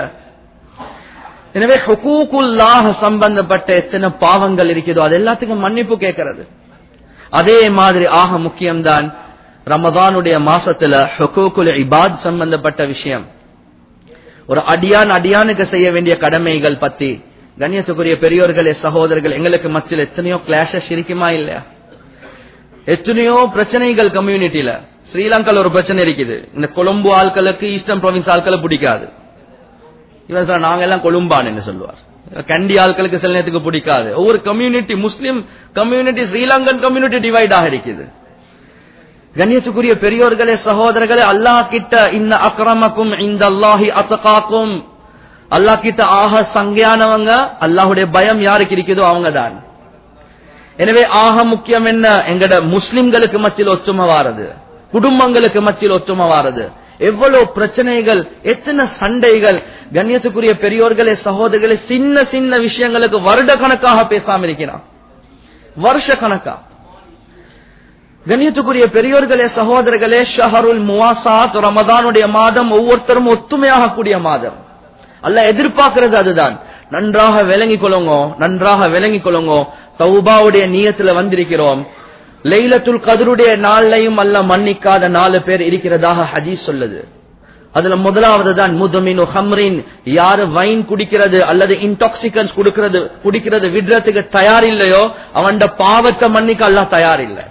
எனவே ஹுகூக்குல்லாஹ் சம்பந்தப்பட்ட எத்தனை பாவங்கள் இருக்குதோ அது எல்லாத்துக்கும் மன்னிப்பு கேட்கிறது அதே மாதிரி ஆக முக்கியம்தான் ரமதானுடைய மாசத்துல ஹுகூக்குல் இபாத் சம்பந்தப்பட்ட விஷயம் ஒரு அடியான் அடியானுக்கு செய்ய வேண்டிய கடமைகள் பத்தி கண்ணியத்துக்குரிய பெரியோர்களே சகோதரர்கள் எங்களுக்கு மத்தியில் எத்தனையோ கிளாஷஸ் இருக்குமா இல்லையா எத்தனையோ பிரச்சனைகள் கம்யூனிட்டியில ஸ்ரீலங்கால ஒரு பிரச்சனை இருக்குது இந்த கொழும்பு ஆட்களுக்கு ஈஸ்டர்ன் ப்ரொவின்ஸ் ஆட்களை பிடிக்காது இவன் சார் நாங்க எல்லாம் கொழும்பான் என்று சொல்லுவார் கண்டி ஆட்களுக்கு சில நேரத்துக்கு பிடிக்காது ஒவ்வொரு community Muslim community Sri Lankan community divide ஆக இருக்குது கண்ணியத்துக்குரிய பெரியோர்களே சகோதரர்களே அல்லாஹ் கிட்ட இன்ன அக்ரமக்கும் இந்த அல்லாஹி அத்தகாக்கும் அல்லாஹ் கிட்ட ஆக சங்கையானவங்க அல்லாஹுடைய பயம் யாருக்கு இருக்குதோ அவங்க தான் எனவே ஆக முக்கியம் என்ன எங்கட முஸ்லிம்களுக்கு மத்தியில் ஒற்றுமை வாரது குடும்பங்களுக்கு மத்தியில் ஒற்றுமை வாரது எவ்வளவு பிரச்சனைகள் எத்தனை சண்டைகள் கண்ணியத்துக்குரிய பெரியோர்களே சகோதரர்களே சின்ன சின்ன விஷயங்களுக்கு வருட கணக்காக பேசாம இருக்கிறான் வருஷ கணக்கா கண்ணியத்துக்குரிய பெரியோர்களே சகோதரர்களே ஷஹருல் முவாசாத் ரமதானுடைய மாதம் ஒவ்வொருத்தரும் ஒத்துமையாக கூடிய மாதம் அல்ல எதிர்பார்க்கிறது அதுதான் நன்றாக விளங்கிக் கொள்ளுங்க நன்றாக விளங்கிக் கொள்ளுங்க தௌபாவுடைய நீயத்துல வந்திருக்கிறோம் லைலத்துல் கதருடைய நாளையும் அல்ல மன்னிக்காத நாலு பேர் இருக்கிறதாக ஹதீஸ் சொல்லுது அதுல முதலாவது தான் முதுமினு ஹம்ரின் யாரு வைன் குடிக்கிறது அல்லது இன்டாக்சிகன்ஸ் குடுக்கிறது குடிக்கிறது விடுறதுக்கு தயார் இல்லையோ அவன் பாவத்தை மன்னிக்க அல்ல தயார் இல்லை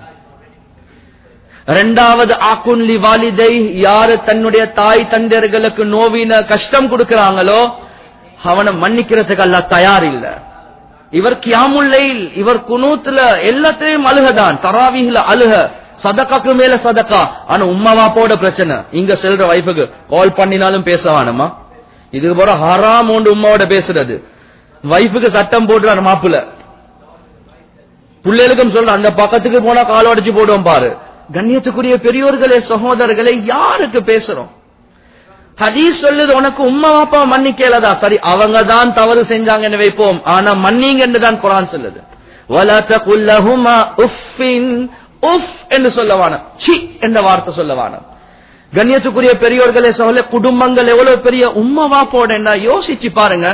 ரெண்டாவது ஆக்குன்லி வாலிதை யாரு தன்னுடைய தாய் தந்தையர்களுக்கு நோவின கஷ்டம் கொடுக்கிறாங்களோ அவனை மன்னிக்கிறதுக்கு அல்ல தயார் இல்ல இவர் கியாமுல்லைல் இவர் குனூத்துல எல்லாத்தையும் அழுகதான் தராவிகள அழுக சதக்காக்கு மேல சதக்கா ஆனா உம்மாவாப்போட பிரச்சனை இங்க செல்ற வைஃபுக்கு கால் பண்ணினாலும் பேச வேணுமா இதுக்கு போற ஹராம் ஒன்று உம்மாவோட பேசுறது வைஃபுக்கு சட்டம் போடுறாரு மாப்பிள்ள பிள்ளைகளுக்கும் சொல்ற அந்த பக்கத்துக்கு போனா கால் உடைச்சு போடுவோம் பாரு கண்ணியத்துக்குரிய பெரியோர்களே சகோதரர்களே யாருக்கு பேசுறோம் ஹதீஸ் சொல்லுது உனக்கு உம்மா அப்பா மன்னிக்கலதா சரி அவங்க தான் தவறு செஞ்சாங்கன்னு வைப்போம் ஆனா மன்னிங்கன்னு தான் குரான் சொல்லுது وَلَا تَقُلْ لَهُمَا أُفٍّ உஃப் என்று சொல்லவான சி என்ற வார்த்தை சொல்லவான கண்ணியத்துக்குரிய பெரியோர்களே சகோதர குடும்பங்கள் எவ்வளவு பெரிய உம்மவா போடா யோசிச்சு பாருங்க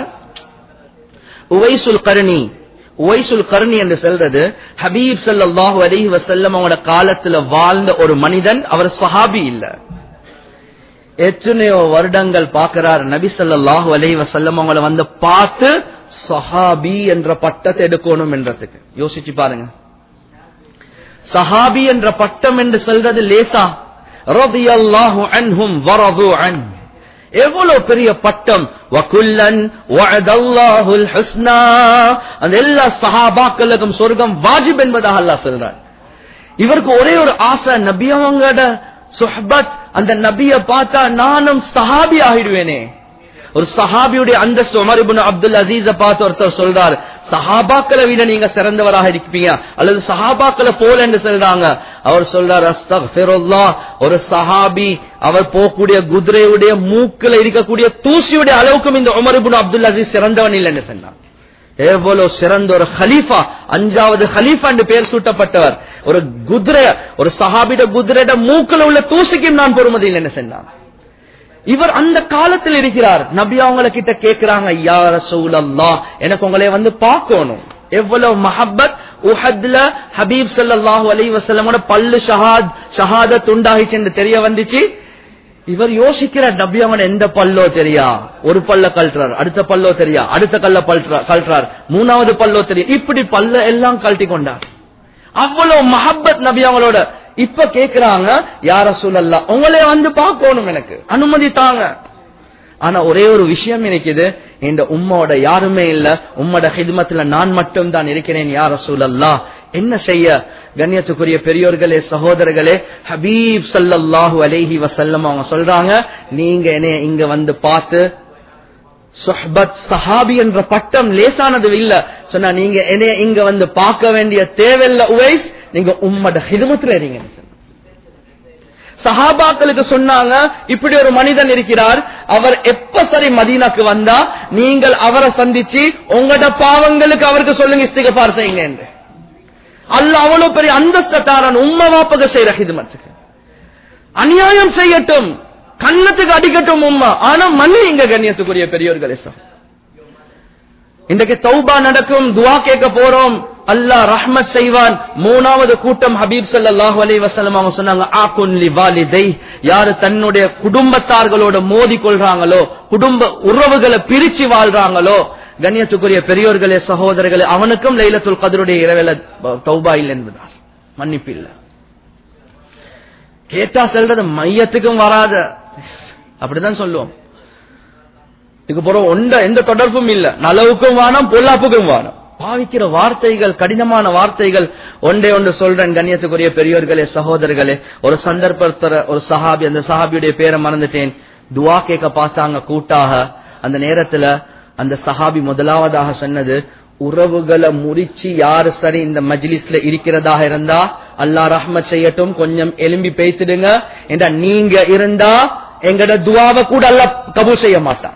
உவைசுல் கருணி உவைசுல் கருணி என்று சொல்றது ஹபீப் ஸல்லல்லாஹு அலைஹி வஸல்லம் அவங்களோட காலத்துல வாழ்ந்த ஒரு மனிதன் அவர் சஹாபி இல்ல எத்தனையோ வருடங்கள் பார்க்கிறார் நபி ஸல்லல்லாஹு அலைஹி வஸல்லம் அவங்கள வந்து பார்த்து சஹாபி என்ற பட்டத்தை எடுக்கணும் என்றதுக்கு யோசிச்சு பாருங்க சஹாபி என்ற பட்டம் என்று சொல்றது லேசா ரதியல்லாஹு அன்ஹும் வரது அன் எவ்வளவு பெரிய பட்டம் வகுல்லன் வஅதல்லாஹுல் ஹுஸ்னா அந்த எல்லா சஹாபாக்களுக்கும் சொர்க்கம் வாஜிப் என்பதாக அல்லாஹ் சொல்றார் இவருக்கு ஒரே ஒரு ஆசை நபி அவங்களோட சுஹபத் அந்த நபிய பார்த்தா நானும் சஹாபி ஆகிடுவேனே ஒரு சஹாபியுடைய அந்தஸ்து உமர் இப்னு அப்துல் அசீஸ பார்த்து ஒருத்தர் சொல்றார் சஹாபாக்களை விட நீங்க சிறந்தவராக இருப்பீங்க அல்லது சஹாபாக்களை போல என்று சொல்றாங்க அவர் சொல்றார் அஸ்தக்ஃபிருல்லாஹ் ஒரு சஹாபி அவர் போகக்கூடிய குதிரையுடைய மூக்குல இருக்கக்கூடிய தூசியுடைய அளவுக்கும் இந்த உமர் இப்னு அப்துல் அசீஸ் சிறந்தவன் இல்லைன்னு சொன்னார் எவ்வளவு சிறந்த ஒரு ஹலீஃபா அஞ்சாவது ஹலீஃபா என்று பெயர் சூட்டப்பட்டவர் ஒரு குதிரை ஒரு சஹாபிட குதிரைட மூக்குல உள்ள தூசிக்கும் நான் பொறுமதி இல்லைன்னு சொன்னார் இவர் அந்த காலத்தில் இருக்கிறார் நபி அவங்கள கிட்ட கேக்குறாங்க யார சூழல்லா எனக்கு உங்களை வந்து பார்க்கணும் எவ்வளவு மஹப்பத் உஹத்ல ஹபீப் ஸல்லல்லாஹு அலைஹி வஸல்லமோட பல்லு ஷஹாத் ஷஹாதத் உண்டாகிச்சு என்று தெரிய வந்துச்சு இவர் யோசிக்கிறார் நபி அவன் எந்த பல்லோ தெரியா ஒரு பல்ல கழட்டுறார் அடுத்த பல்லோ தெரியா அடுத்த கல்ல பல்றார் கழட்டுறார் மூணாவது பல்லோ தெரியும் இப்படி பல்ல எல்லாம் கழட்டி கொண்டார் அவ்வளவு மஹப்பத் நபி அவங்களோட இப்ப கேக்குறாங்க யார சூழல்லா உங்களே வந்து பார்க்கணும் எனக்கு அனுமதி தாங்க ஆனா ஒரே ஒரு விஷயம் இருக்குது இந்த உம்மோட யாருமே இல்ல உம்மோட ஹிதமத்துல நான் மட்டும் தான் இருக்கிறேன் யார சூழல்லா என்ன செய்ய கண்ணியத்துக்குரிய பெரியோர்களே சகோதரர்களே ஹபீப் சல்லல்லாஹு அலைஹி வசல்லம் அவங்க சொல்றாங்க நீங்க என்னைய இங்க வந்து பார்த்து சொஹ்பத் சஹாபி என்ற பட்டம் லேசானது இல்ல சொன்னா நீங்க என்னைய இங்க வந்து பார்க்க வேண்டிய தேவையில்ல உவைஸ் நீங்க உம்மட ஹிதமத்துல இருங்கன்னு சொன்னாங்க. சஹாபாக்களுக்கு சொன்னாங்க இப்படி ஒரு மனிதன் இருக்கிறார் அவர் எப்ப சரி மதீனாக்கு வந்தா நீங்கள் அவரை சந்திச்சு உங்களோட பாவங்களுக்கு அவருக்கு சொல்லுங்க இஸ்திகபார் செய்யுங்க என்று அல்ல அவ்வளவு பெரிய அந்தஸ்த தாரன் உம்ம வாப்பக செய்யற ஹிதமத்துக்கு அநியாயம் செய்யட்டும் கன்னத்துக்கு அடிக்கட்டும் உம்மா ஆனா மண்ணு இங்க கண்ணியத்துக்குரிய பெரியோர்களே சார் இன்றைக்கு தௌபா நடக்கும் துவா கேட்க போறோம் அல்லாஹ் ரஹ்மத் செய்வான் மூணாவது கூட்டம் ஹபீப் ஸல்லல்லாஹு அலைஹி வஸல்லம் அவங்க சொன்னாங்க ஆகுன் லி வாலிதை யாரு தன்னுடைய குடும்பத்தார்களோட மோதி கொள்றாங்களோ குடும்ப உறவுகளை பிரிச்சு வாழ்றாங்களோ கண்ணியத்துக்குரிய பெரியோர்களே சகோதரர்களே அவனுக்கும் லைலத்துல் கதருடைய இரவேல தௌபா இல்லை என்பதா மன்னிப்பு இல்லை கேட்டா சொல்றது மையத்துக்கும் வராத அப்படிதான் சொல்லுவோம் இதுக்கு பிறகு ஒண்ட எந்த தொடர்பும் இல்ல நலவுக்கும் வானம் பொல்லாப்புக்கும் வானம் பாவிக்கிற வார்த்தைகள் கடினமான வார்த்தைகள் ஒன்றே ஒன்று சொல்றேன் கண்ணியத்துக்குரிய பெரியோர்களே சகோதரர்களே ஒரு சந்தர்ப்பத்துல ஒரு சஹாபி அந்த சஹாபியுடைய பேரை மறந்துட்டேன் துவா கேட்க பார்த்தாங்க கூட்டாக அந்த நேரத்துல அந்த சஹாபி முதலாவதாக சொன்னது உறவுகளை முறிச்சு யாரு சரி இந்த மஜ்லிஸ்ல இருக்கிறதாக இருந்தா அல்லா ரஹ்மத் செய்யட்டும் கொஞ்சம் எலும்பி பேய்த்திடுங்க என்றா நீங்க இருந்தா எங்கட துவாவை கூட அல்ல கபூல் செய்ய மாட்டான்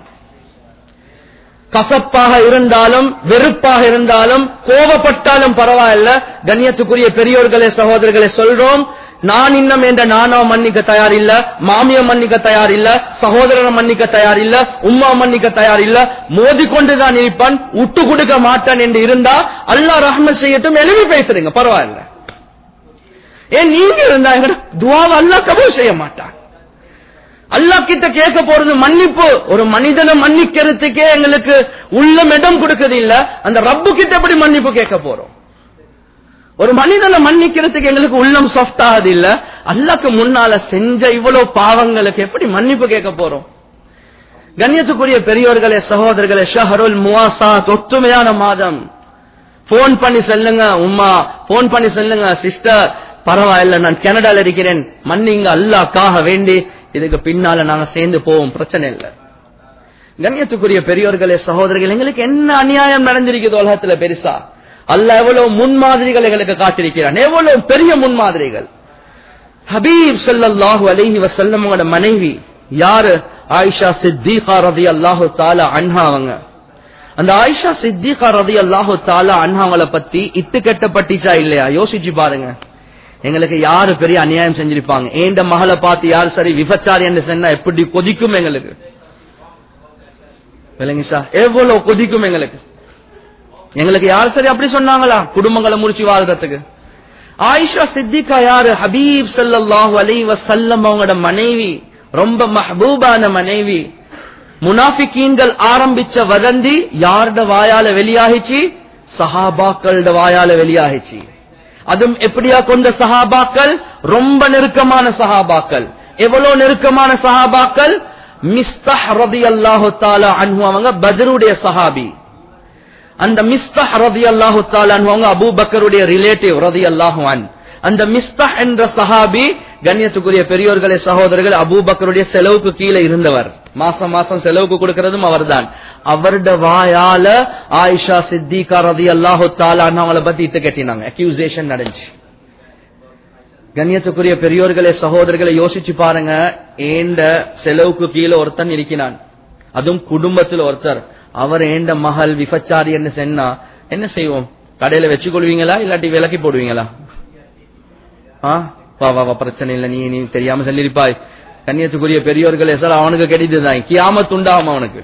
கசப்பாக இருந்தாலும் வெறுப்பாக இருந்தாலும் கோபப்பட்டாலும் பரவாயில்ல கண்ணியத்துக்குரிய பெரியோர்களே சகோதரர்களே சொல்றோம் நான் இன்னும் என்ற நானோ மன்னிக்க தயார் இல்ல மாமிய மன்னிக்க தயார் இல்ல சகோதரனை மன்னிக்க தயார் இல்ல உம்மா மன்னிக்க தயார் இல்ல மோதி கொண்டுதான் இருப்பான் விட்டு கொடுக்க மாட்டான் என்று இருந்தா அல்லா ரஹ்மத் செய்யட்டும் எழுதி பேசுறீங்க பரவாயில்ல ஏன் நீங்க இருந்தா எங்கட துவாவை அல்லா கபூல் செய்ய மாட்டான் அல்லா கிட்ட கேட்க போறது மன்னிப்பு ஒரு மனிதனை மன்னிக்கிறதுக்கே எங்களுக்கு உள்ளம் இடம் கொடுக்கறது இல்ல அந்த ரப்பு கிட்ட எப்படி மன்னிப்பு கேட்க போறோம் ஒரு மனிதனை மன்னிக்கிறதுக்கு எங்களுக்கு உள்ளம் சாஃப்ட் ஆகுது இல்ல அல்லாக்கு முன்னால செஞ்ச இவ்வளவு பாவங்களுக்கு எப்படி மன்னிப்பு கேட்க போறோம் கண்ணியத்துக்குரிய பெரியோர்களே சகோதரர்களே ஷஹருல் முவாசா ஒத்துமையான மாதம் போன் பண்ணி சொல்லுங்க உம்மா போன் பண்ணி சொல்லுங்க சிஸ்டர் பரவாயில்ல நான் கனடால இருக்கிறேன் மன்னிங்க அல்லாக்காக வேண்டி இதுக்கு பின்னால நாங்க சேர்ந்து போவோம் பிரச்சனை இல்ல கண்ணியத்துக்குரிய பெரியோர்களே சகோதரர்கள் எங்களுக்கு என்ன அநியாயம் நடந்திருக்குது உலகத்துல பெருசா அல்ல எவ்வளவு முன்மாதிரிகள் எங்களுக்கு காட்டிருக்கிறான் எவ்வளவு பெரிய முன்மாதிரிகள் ஹபீப் ஸல்லல்லாஹு அலைஹி வஸல்லம் மனைவி யாரு ஆயிஷா சித்திகா ரதி அல்லாஹு தாலா அன்ஹா அவங்க அந்த ஆயிஷா சித்திகா ரதி அல்லாஹு தாலா அன்ஹாவங்களை பத்தி இட்டு கட்டப்பட்டுச்சா இல்லையா யோசிச்சு பாருங்க எங்களுக்கு யாரு பெரிய அநியாயம் செஞ்சிருப்பாங்க ஏண்ட மகளை பார்த்து யாரு சரி விபச்சாரி என்று சொன்னா எப்படி கொதிக்கும் எங்களுக்கு விளங்கி சார் எவ்வளவு கொதிக்கும் எங்களுக்கு எங்களுக்கு யார் சரி அப்படி சொன்னாங்களா குடும்பங்களை முடிச்சு வாழ்றதுக்கு ஆயிஷா சித்திகா யாரு ஹபீப் ஸல்லல்லாஹு அலைஹி வஸல்லம் அவங்களோட மனைவி ரொம்ப மஹபூபான மனைவி முனாஃபிகீன்கள் ஆரம்பிச்ச வதந்தி யாரோட வாயால வெளியாகிச்சு சஹாபாக்களோட வாயால வெளியாகிச்சு அதுவும் எப்படியா கொண்ட சஹாபாக்கள் ரொம்ப நெருக்கமான சஹாபாக்கள் எவ்வளவு நெருக்கமான சஹாபாக்கள் மிஸ்தஹ் ரதியல்லாஹு தஆலா அன்ஹு அவங்க பத்ருடைய சஹாபி அந்த மிஸ்தஹ் ரதியல்லாஹு தஆலா அன்ஹு அவங்க அபூபக்கருடைய ரிலேட்டிவ் ரதியல்லாஹு அன் அந்த மிஸ்தஹ் என்ற சஹாபி கண்ணியத்துக்குரிய பெரியோர்களே சகோதரர்கள் அபூபக்கருடைய செலவுக்கு கீழே இருந்தவர் மாசம் மாசம் செலவுக்கு கொடுக்கிறதும் அவர்தான் அவருட வாயால ஆயிஷா சித்திகா ரதி அல்லாஹு அவங்கள பத்தி இட்டு கட்டினாங்க அக்யூசேஷன் நடந்துச்சு கண்ணியத்துக்குரிய பெரியோர்களே சகோதரர்களை யோசிச்சு பாருங்க ஏண்ட செலவுக்கு கீழே ஒருத்தன் இருக்கிறான் அதுவும் குடும்பத்தில் ஒருத்தர் அவர் ஏண்ட மகள் விபச்சாரி என்ன சொன்னா என்ன செய்வோம் கடையில வச்சு கொள்வீங்களா இல்லாட்டி விலக்கி போடுவீங்களா ஆ வா வா வா பிரச்சனை இல்ல நீ நீ தெரியாம சொல்லிருப்பாய் கண்ணியத்துக்குரிய பெரியோர்களே சார் அவனுக்கு கிடைத்ததுதான் கியாமத் உண்டாகும் அவனுக்கு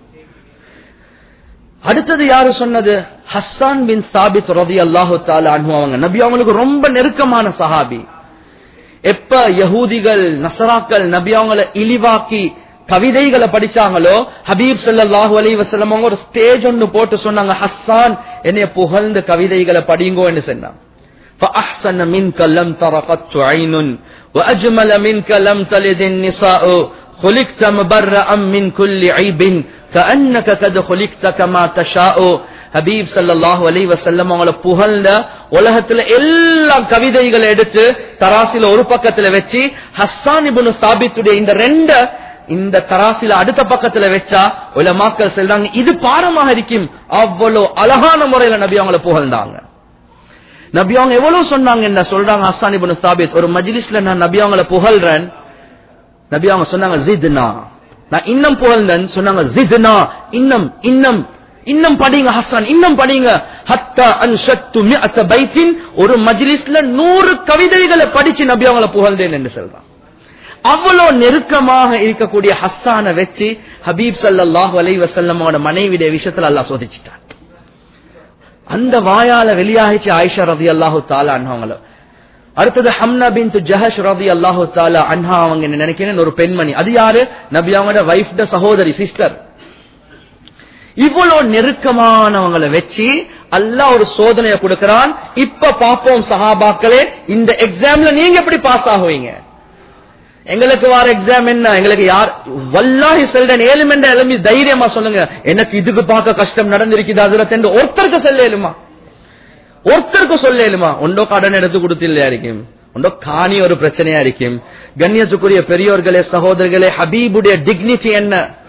அடுத்தது யாரு சொன்னது ஹஸ்ஸான் பின் சாபித் ரதி அல்லாஹு தாலா அன்ஹு அவங்க நபி அவங்களுக்கு ரொம்ப நெருக்கமான சஹாபி எப்ப யகூதிகள் நசராக்கள் நபி அவங்கள இழிவாக்கி கவிதைகளை படிச்சாங்களோ ஹபீப் ஸல்லல்லாஹு அலைஹி வஸல்லம் அவங்க ஒரு ஸ்டேஜ் ஒன்னு போட்டு சொன்னாங்க ஹஸ்ஸான் என்னைய புகழ்ந்த கவிதைகளை படிங்கோ என்று சொன்னாங்க فأحسن منك لم تر قط عين وأجمل منك لم تلد النساء خلقت مبرأ من كل عيب كأنك قد خلقت كما تشاء ஹபீப் சல்லாஹூ அலி வசல்லம் அவங்கள புகழ்ந்த உலகத்துல எல்லா கவிதைகளை எடுத்து தராசில ஒரு பக்கத்துல வச்சு ஹஸ்ஸான் இபுனு சாபித்துடைய இந்த ரெண்ட இந்த தராசில அடுத்த பக்கத்துல வச்சா உலமாக்கள் சொல்றாங்க இது பாரமாக இருக்கும் அவ்வளவு அழகான முறையில நபி அவங்கள புகழ்ந்தாங்க நபி அவங்க எவ்வளவு சொன்னாங்க என்ன சொல்றாங்க ஹஸ்ஸான் இப்னு சாபித் ஒரு மஜ்லிஸ்ல நான் நபி அவங்கள புகழ்றேன் நபி அவங்க சொன்னாங்க ஜித்னா நான் இன்னும் புகழ்ந்தேன் சொன்னாங்க ஜித்னா இன்னும் இன்னும் இன்னும் படிங்க ஹஸ்ஸான் இன்னும் படிங்க ஹத்தா அன்ஷத்து மிஅத பைத்தின் ஒரு மஜ்லிஸ்ல நூறு கவிதைகளை படிச்சு நபி அவங்கள புகழ்ந்தேன் என்று சொல்றான் அவ்வளவு நெருக்கமாக இருக்கக்கூடிய ஹஸ்ஸான வச்சு ஹபீப் சல்லாஹூ அலை வசல்லம் மனைவிடைய விஷயத்துல அல்லாஹ் சோதிச்சுட்டான் அந்த வாயால வெளியாகிச்சு ஆயிஷா ரதி அல்லாஹு தாலா அண்ணாவங்கள அடுத்தது ஹம்னா பின் ஜஹஷ் ரதி அல்லாஹு தாலா அண்ணா அவங்க என்ன நினைக்கிறேன் ஒரு பெண்மணி அது யாரு நபி அவங்களோட வைஃப்ட சகோதரி சிஸ்டர் இவ்வளவு நெருக்கமானவங்களை வச்சு அல்லாஹ் ஒரு சோதனையை கொடுக்கிறான் இப்ப பாப்போம் சஹாபாக்களே இந்த எக்ஸாம்ல நீங்க எப்படி பாஸ் ஆகுவீங்க எங்களுக்கு வார எக்ஸாம் என்ன எங்களுக்கு யார் வல்லாஹி செல்றேன் ஏழுமென்ற எழுமி தைரியமா சொல்லுங்க எனக்கு இதுக்கு பார்க்க கஷ்டம் நடந்திருக்குது அதுல என்று ஒருத்தருக்கு சொல்லேலுமா ஒருத்தருக்கு சொல்லேலுமா ஒன்றோ கடன் எடுத்து கொடுத்தில்லையா இருக்கும் ஒன்றோ காணி ஒரு பிரச்சனையா இருக்கும் கண்ணியத்துக்குரிய பெரியோர்களே சகோதரர்களே ஹபீபுடைய டிக்னிட்டி என்ன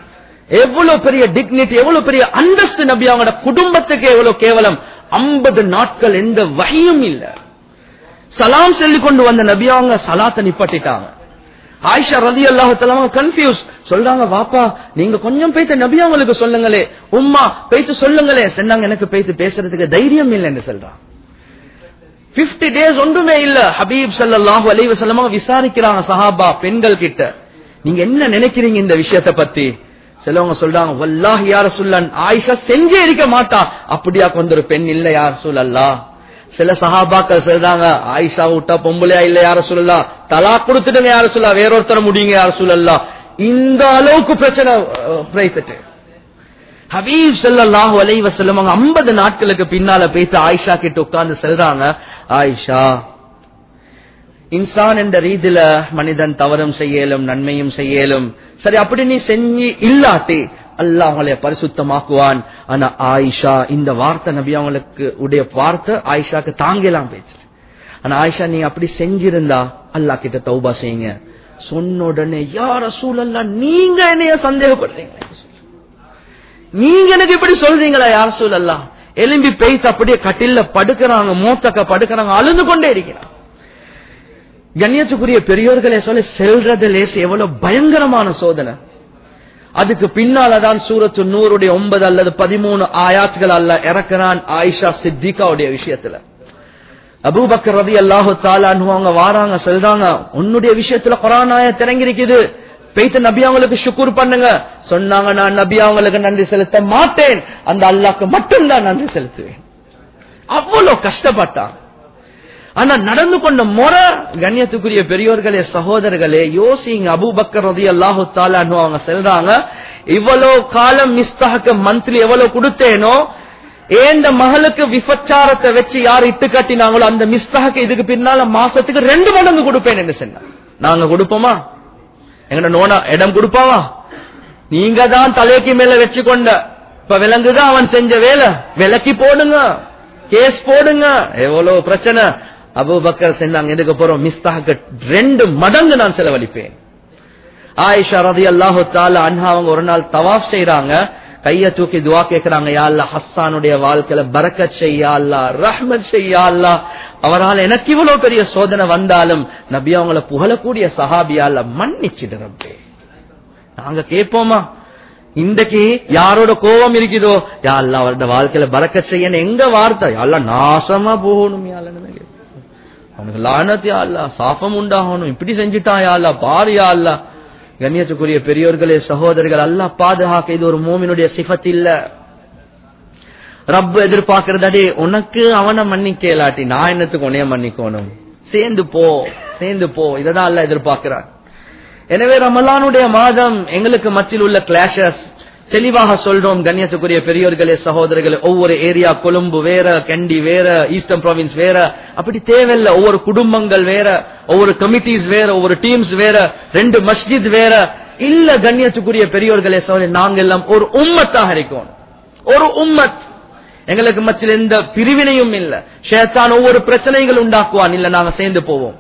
எவ்வளவு பெரிய டிக்னிட்டி எவ்வளவு பெரிய அந்தஸ்து நபி அவங்களோட குடும்பத்துக்கு எவ்வளவு கேவலம் ஐம்பது நாட்கள் எந்த வகையும் இல்ல சலாம் சொல்லி கொண்டு வந்த நபி அவங்க சலாத்தை நிப்பாட்டிட்டாங்க ஆயிஷா ரதி அல்லாஹு கன்ஃபியூஸ் சொல்றாங்க வாப்பா நீங்க கொஞ்சம் பேய்த்து நபி அவங்களுக்கு சொல்லுங்களே உம்மா பேய்த்து சொல்லுங்களே சொன்னாங்க எனக்கு பேய்த்து பேசுறதுக்கு தைரியம் இல்லைன்னு சொல்றான் 50 டேஸ் ஒன்றுமே இல்ல ஹபீப் ஸல்லல்லாஹு அலைஹி வஸல்லம் விசாரிக்கிறாங்க சஹாபா பெண்கள் கிட்ட நீங்க என்ன நினைக்கிறீங்க இந்த விஷயத்தை பத்தி சிலவங்க சொல்றாங்க வல்லாஹி யார சொல்லன் ஆயிஷா செஞ்சே இருக்க மாட்டா அப்படியா கொண்டு ஒரு பெண் இல்ல யார் சொல்லல்லா சில சஹாபாக்கள் சொல்றாங்க ஆயிஷா விட்டா பொம்பளையா இல்ல யார சொல்லலாம் தலா கொடுத்துடுங்க யார சொல்லலாம் வேறொருத்தர முடியுங்க யார சொல்லலாம் இந்த அளவுக்கு பிரச்சனை பிரைத்துட்டு ஹபீப் ஸல்லல்லாஹு அலைஹி வஸல்லம் அவங்க 50 நாட்களுக்கு பின்னால பேசி ஆயிஷா கிட்ட உட்கார்ந்து சொல்றாங்க ஆயிஷா இன்சான் என்ற ரீதியில மனிதன் தவறும் செய்யலும் நன்மையும் செய்யலும் சரி அப்படி நீ செஞ்சு இல்லாட்டி அல்லாஹ் அவங்களை பரிசுத்தமாக்குவான் ஆனா ஆயிஷா இந்த வார்த்தை நபி அவங்களுக்கு உடைய வார்த்தை ஆயிஷாக்கு தாங்கலாம் பேச்சு ஆனா ஆயிஷா நீ அப்படி செஞ்சிருந்தா அல்லாஹ் கிட்ட தௌபா செய்யுங்க சொன்ன உடனே யார சூழல்லா நீங்க என்னைய சந்தேகப்படுறீங்க நீங்க எனக்கு இப்படி சொல்றீங்களா யார் சூழல்லாம் எலும்பி பேய்த்து அப்படியே கட்டில்ல படுக்கிறாங்க மூத்தக்க படுக்கிறாங்க அழுந்து கொண்டே இருக்கிறாங்க கண்ணியத்துக்குரிய பெரியோர்களே சொல்ல செல்றது லேசு எவ்வளவு பயங்கரமான சோதனை அதுக்கு பின்னாலதான் சூரத்து நூறுடைய ஒன்பது அல்லது பதிமூணு ஆயாட்கள் அல்ல இறக்குறான் ஆயிஷா சித்திகாவுடைய விஷயத்துல அபூபக்கர் ரதி அல்லாஹு தாலான்னு அவங்க வாராங்க சொல்றாங்க உன்னுடைய விஷயத்துல குரான் ஆயத் இறங்கிருக்குது பெய்த்து நபி அவங்களுக்கு சுக்குர் பண்ணுங்க சொன்னாங்க நான் நபி அவங்களுக்கு நன்றி செலுத்த மாட்டேன் அந்த அல்லாக்கு மட்டும்தான் நன்றி செலுத்துவேன் அவ்வளவு கஷ்டப்பட்டான் ஆனா நடந்து கொண்ட முறை கண்ணியத்துக்குரிய பெரியோர்களே சகோதரர்களே யோசிங்க அபூபக்கர் ரதி அல்லாஹு தாலான்னு அவங்க சொல்றாங்க இவ்வளவு காலம் மிஸ்தாக்கு மந்த்லி எவ்வளவு கொடுத்தேனோ ஏந்த மகளுக்கு விபச்சாரத்தை வச்சு யார் இட்டு கட்டினாங்களோ அந்த மிஸ்தாக்கு இதுக்கு பின்னால மாசத்துக்கு ரெண்டு மடங்கு கொடுப்பேன் என்று சொன்னாங்க நாங்க கொடுப்போமா எங்கட நோனா இடம் கொடுப்பாவா நீங்க தான் தலைக்கு மேல வச்சு கொண்ட இப்ப விலங்குதான் அவன் செஞ்ச வேலை விலக்கி போடுங்க கேஸ் போடுங்க எவ்வளவு பிரச்சனை அபுபக்கர் செஞ்சாங்க எதுக்கு போறோம் மிஸ்தாக்கு ரெண்டு மடங்கு நான் செலவழிப்பேன் ஆயிஷா ரதி அல்லாஹு தால அன்ஹா அவங்க ஒரு நாள் தவாப் செய்யறாங்க கைய தூக்கி துவா கேட்கிறாங்க யா அல்லா ஹஸ்ஸானுடைய வாழ்க்கையில பரக்கத் செய்யா அல்லா ரஹ்மத் செய்யா அல்லா அவரால் எனக்கு இவ்வளவு பெரிய சோதனை வந்தாலும் நபி அவங்கள புகழக்கூடிய சஹாபியா அல்ல மன்னிச்சிடு ரப்பே நாங்க கேட்போமா இன்றைக்கு யாரோட கோபம் இருக்குதோ யா அல்லா அவரோட வாழ்க்கையில பறக்க செய்யணும் எங்க வார்த்தை அல்ல நாசமா போகணும் யாழ்லன்னு அவனுக்கு லானத் யா அல்லா சாபம் உண்டாகணும் இப்படி செஞ்சுட்டான் யா அல்லா பாரு யா அல்லா கண்ணியத்துக்குரிய பெரியோர்களே சகோதரர்கள் அல்லா பாதுகாக்க இது ஒரு மோமினுடைய சிஃபத் இல்ல ரப்ப எதிர்பார்க்கறது அடே உனக்கு அவனை மன்னிக்கலாட்டி நான் என்னத்துக்கு உனைய மன்னிக்கணும் சேர்ந்து போ சேர்ந்து போ இததான் அல்ல எதிர்பார்க்கிறான் எனவே ரமலானுடைய மாதம் எங்களுக்கு மத்தியில் உள்ள கிளாஷஸ் தெளிவாக சொல்றோம் கண்ணியத்துக்குரிய பெரியோர்களே சகோதரர்களே ஒவ்வொரு ஏரியா கொழும்பு வேற கண்டி வேற ஈஸ்டர்ன் ப்ராவின்ஸ் வேற அப்படி தேவையில்லை ஒவ்வொரு குடும்பங்கள் வேற ஒவ்வொரு கமிட்டிஸ் வேற ஒவ்வொரு டீம்ஸ் வேற ரெண்டு மஸ்ஜித் வேற இல்ல கண்ணியத்துக்குரிய பெரியோர்களே சகோதரி நாங்க எல்லாம் ஒரு உம்மத்தாக இருக்கோம் ஒரு உம்மத் எங்களுக்கு மத்தியில் எந்த பிரிவினையும் இல்ல ஷேத்தான் ஒவ்வொரு பிரச்சனைகள் உண்டாக்குவான் இல்ல நாங்க சேர்ந்து போவோம்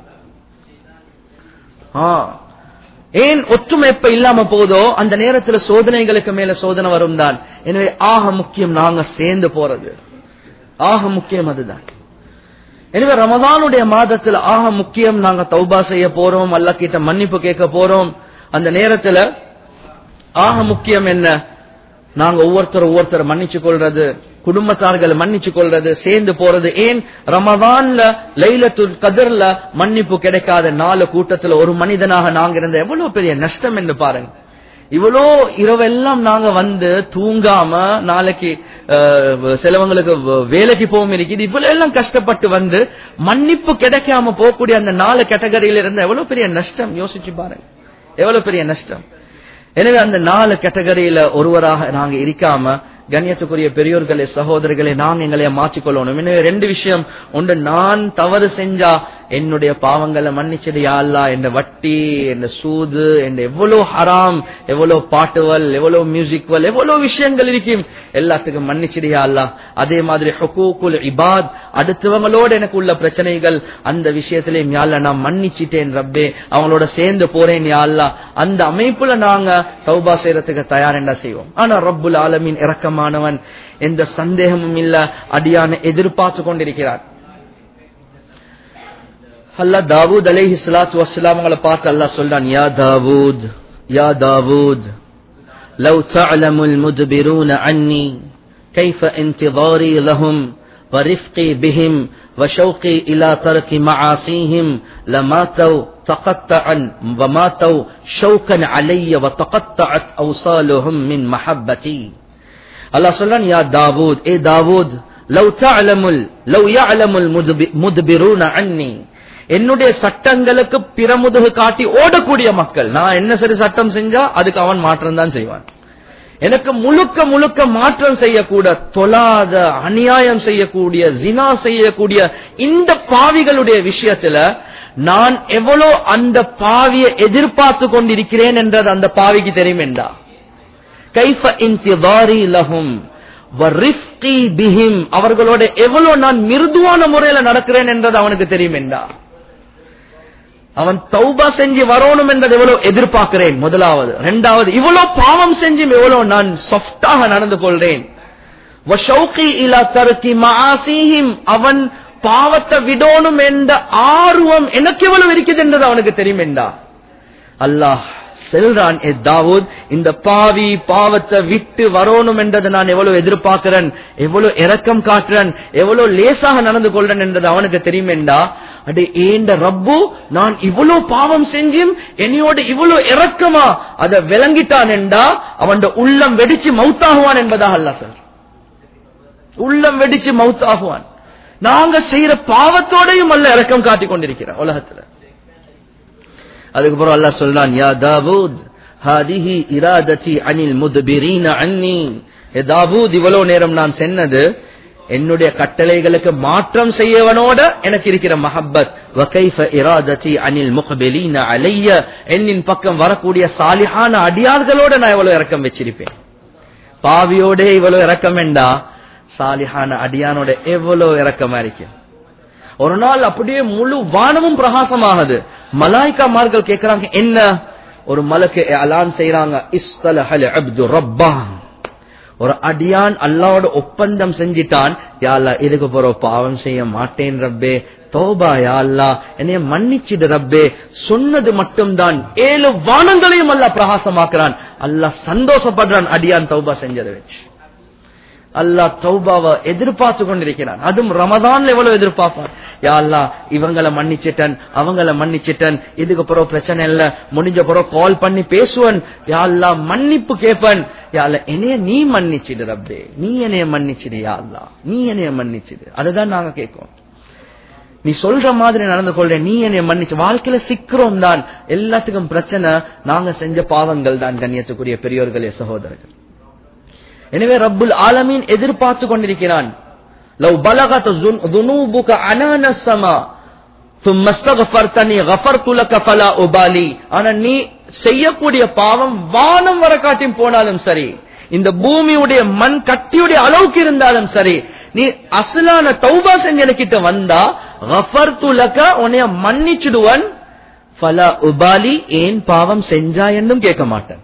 ஆ ஏன் ஒற்றுமை எப்ப இல்லாம போதோ அந்த நேரத்துல சோதனைகளுக்கு மேல சோதனை வரும் தான் எனவே ஆக முக்கியம் நாங்க சேர்ந்து போறது ஆக முக்கியம் அதுதான் எனவே ரமதானுடைய மாதத்துல ஆக முக்கியம் நாங்க தௌபா செய்ய போறோம் அல்ல கிட்ட மன்னிப்பு கேட்க போறோம் அந்த நேரத்துல ஆக முக்கியம் என்ன நாங்க ஒவ்வொருத்தர் ஒவ்வொருத்தர் மன்னிச்சு கொள்றது குடும்பத்தார்களை மன்னிச்சு கொள்றது சேர்ந்து போறது ஏன் ரமதான்ல லைலத்துல் கதர்ல மன்னிப்பு கிடைக்காத நாலு கூட்டத்துல ஒரு மனிதனாக நாங்க இருந்த எவ்வளவு பெரிய நஷ்டம் என்று பாருங்க இவ்வளோ இரவெல்லாம் நாங்க வந்து தூங்காம நாளைக்கு சிலவங்களுக்கு வேலைக்கு போகும் இருக்குது இவ்வளவு எல்லாம் கஷ்டப்பட்டு வந்து மன்னிப்பு கிடைக்காம போகக்கூடிய அந்த நாலு கேட்டகரியில இருந்த எவ்வளவு பெரிய நஷ்டம் யோசிச்சு பாருங்க எவ்வளவு பெரிய நஷ்டம் எனவே அந்த நாலு கேட்டகரியில ஒருவராக நாங்க இருக்காம கண்ணியத்துக்குரிய பெரியோர்களே சகோதரர்களே நாங்க எங்களைய மாற்றிக்கொள்ளணும் எனவே ரெண்டு விஷயம் ஒன்று நான் தவறு செஞ்சா என்னுடைய பாவங்களை மன்னிச்சிடு யா அல்லா என்ற வட்டி என்ற சூது என்ற எவ்வளவு ஹராம் எவ்வளவு பாட்டுவல் எவ்வளவு மியூசிக்வல் எவ்வளவு விஷயங்கள் இருக்கும் எல்லாத்துக்கும் மன்னிச்சிடு யா அல்லா அதே மாதிரி ஹுகூக்குல் இபாத் அடுத்தவங்களோட எனக்கு உள்ள பிரச்சனைகள் அந்த விஷயத்திலேயும் யா அல்லா நான் மன்னிச்சிட்டேன் ரப்பே அவங்களோட சேர்ந்து போறேன் யா அல்லா அந்த அமைப்புல நாங்க தௌபா செய்யறதுக்கு தயார் என்ன செய்வோம் ஆனா ரப்புல் ஆலமீன் இரக்கமானவன் எந்த சந்தேகமும் இல்ல அடியான எதிர்பார்த்து கொண்டிருக்கிறார் அல்லாஹ் தாவூத் அலைஹி ஸலாத்து வஸ்ஸலாம் அவங்கள பார்த்து அல்லாஹ் சொல்றான் யா தாவூத் யா தாவூத் لو تعلم المدبرون عني كيف انتظاري لهم ورفقي بهم وشوقي إلى ترك معاصيهم لماتوا تقطعا وماتوا شوكا علي وتقطعت أوصالهم من محبتي الله சொல்றான் யா தாவூத் ஏ தாவூத் لو تعلم لو يعلم المدبرون عني என்னுடைய சட்டங்களுக்கு பிறமுதுகு காட்டி ஓடக்கூடிய மக்கள் நான் என்ன சரி சட்டம் செஞ்சா அதுக்கு அவன் மாற்றம் தான் செய்வான் எனக்கு முழுக்க முழுக்க மாற்றம் செய்யக்கூட தொழாத அநியாயம் செய்யக்கூடிய ஜினா செய்யக்கூடிய இந்த பாவிகளுடைய விஷயத்துல நான் எவ்வளவு அந்த பாவியை எதிர்பார்த்து கொண்டிருக்கிறேன் என்றது அந்த பாவிக்கு தெரியும் என்றா கைஃப இன்திதாரி லஹும் வரிஃப்கி பிஹிம் அவர்களோட எவ்வளவு நான் மிருதுவான முறையில நடக்கிறேன் என்றது அவனுக்கு தெரியும் என்றா அவன் தௌபா செஞ்சு வரணும் என்றது எவ்வளவு எதிர்பார்க்கிறேன் முதலாவது இரண்டாவது இவ்வளவு பாவம் செஞ்சும் எவ்வளவு நான் சாஃப்டாக நடந்து கொள்றேன் அவன் பாவத்தை விடணும் என்ற ஆர்வம் எனக்கு எவ்வளவு இருக்குது என்றது அவனுக்கு தெரியும் என்றா அல்லாஹ் செல்றான் ஏ தாவூத் இந்த பாவி பாவத்தை விட்டு வரணும் என்றதை நான் எவ்வளவு எதிர்பார்க்கிறேன் எவ்வளவு இரக்கம் காட்டுறேன் எவ்வளவு லேசாக நடந்து கொள்றேன் என்றது அவனுக்கு தெரியும் என்றா அடே ஏண்ட ரப்பு நான் இவ்வளவு பாவம் செஞ்சும் என்னையோட இவ்வளவு இறக்கமா அதை விளங்கிட்டான் என்றா அவன் உள்ளம் வெடிச்சு மவுத்தாகுவான் என்பதாக அல்ல சார் உள்ளம் வெடிச்சு மவுத்தாகுவான் நாங்க செய்யற பாவத்தோடையும் அல்ல இறக்கம் காட்டிக் கொண்டிருக்கிறோம் உலகத்துல அதுக்கப்புறம் அல்லாஹ் சொல்றான் யா தாவூத் ஹாதிஹி இராததி அனில் முத்பிரீன அன்னி ஏ தாவூத் இவ்வளவு நேரம் நான் சென்னது என்னுடைய கட்டளைகளுக்கு மாற்றம் செய்யவனோட எனக்கு இருக்கிற மஹப்பத் வகைஃப இராததி அனில் முகபெலீன அலைய என்னின் பக்கம் வரக்கூடிய சாலிஹான அடியார்களோட நான் எவ்வளவு இறக்கம் வச்சிருப்பேன் பாவியோட இவ்வளவு இறக்கம் வேண்டா சாலிஹான அடியானோட எவ்வளவு இறக்கமா இருக்கேன் ஒரு நாள் அப்படியே முழு வானமும் பிரகாசமாகுது மலாய்க்காமார்கள் கேட்கிறாங்க என்ன ஒரு மலக்கு அலான் செய்யறாங்க இஸ்தலஹல் அப்து ரப்பா ஒரு அடியான் அல்லாவோட ஒப்பந்தம் செஞ்சிட்டான் யாழ்லா இதுக்கு போற பாவம் செய்ய மாட்டேன் ரப்பே தோபா யாழ்லா என்னைய மன்னிச்சிடு ரப்பே சொன்னது மட்டும்தான் ஏழு வானங்களையும் அல்லா பிரகாசமாக்குறான் அல்லாஹ் சந்தோஷப்படுறான் அடியான் தௌபா செஞ்சதை வச்சு அல்லாஹ் தௌபாவை எதிர்பார்த்து கொண்டிருக்கிறான் அதுவும் ரமதான்ல எவ்வளவு எதிர்பார்ப்பான் யா அல்லா இவங்களை மன்னிச்சிட்டன் அவங்கள மன்னிச்சிட்டன் இதுக்கு பிறகு பிரச்சனை இல்ல முடிஞ்ச பிறகு கால் பண்ணி பேசுவன் யா அல்லா மன்னிப்பு கேட்பன் யா அல்லா என்னைய நீ மன்னிச்சிடு ரப்பே நீ என்னைய மன்னிச்சிடு யா அல்லா நீ என்னைய மன்னிச்சிடு அதுதான் நாங்க கேட்கோம் நீ சொல்ற மாதிரி நடந்து கொள்ற நீ என்னை மன்னிச்சு வாழ்க்கையில சிக்கிறோம் தான் எல்லாத்துக்கும் பிரச்சனை நாங்க செஞ்ச பாவங்கள் தான் கண்ணியத்துக்குரிய பெரியோர்களே சகோதரர்கள் எனவே ரப்புல் ஆலமீன் எதிர்பார்த்து கொண்டிருக்கிறான் லவ் பலகத் ذنوبك عنان السماء ثم استغفرتني غفرت لك فلا ابالي ஆனா நீ செய்யக்கூடிய பாவம் வானம் வர காட்டியும் போனாலும் சரி இந்த பூமியுடைய மண் கட்டியுடைய அளவுக்கு இருந்தாலும் சரி நீ அசலான தௌபா செஞ்சனுக்கிட்ட வந்தா கஃபர்து லக உன்னைய மன்னிச்சிடுவன் ஃபலா உபாலி ஏன் பாவம் செஞ்சா என்றும் கேட்க மாட்டேன்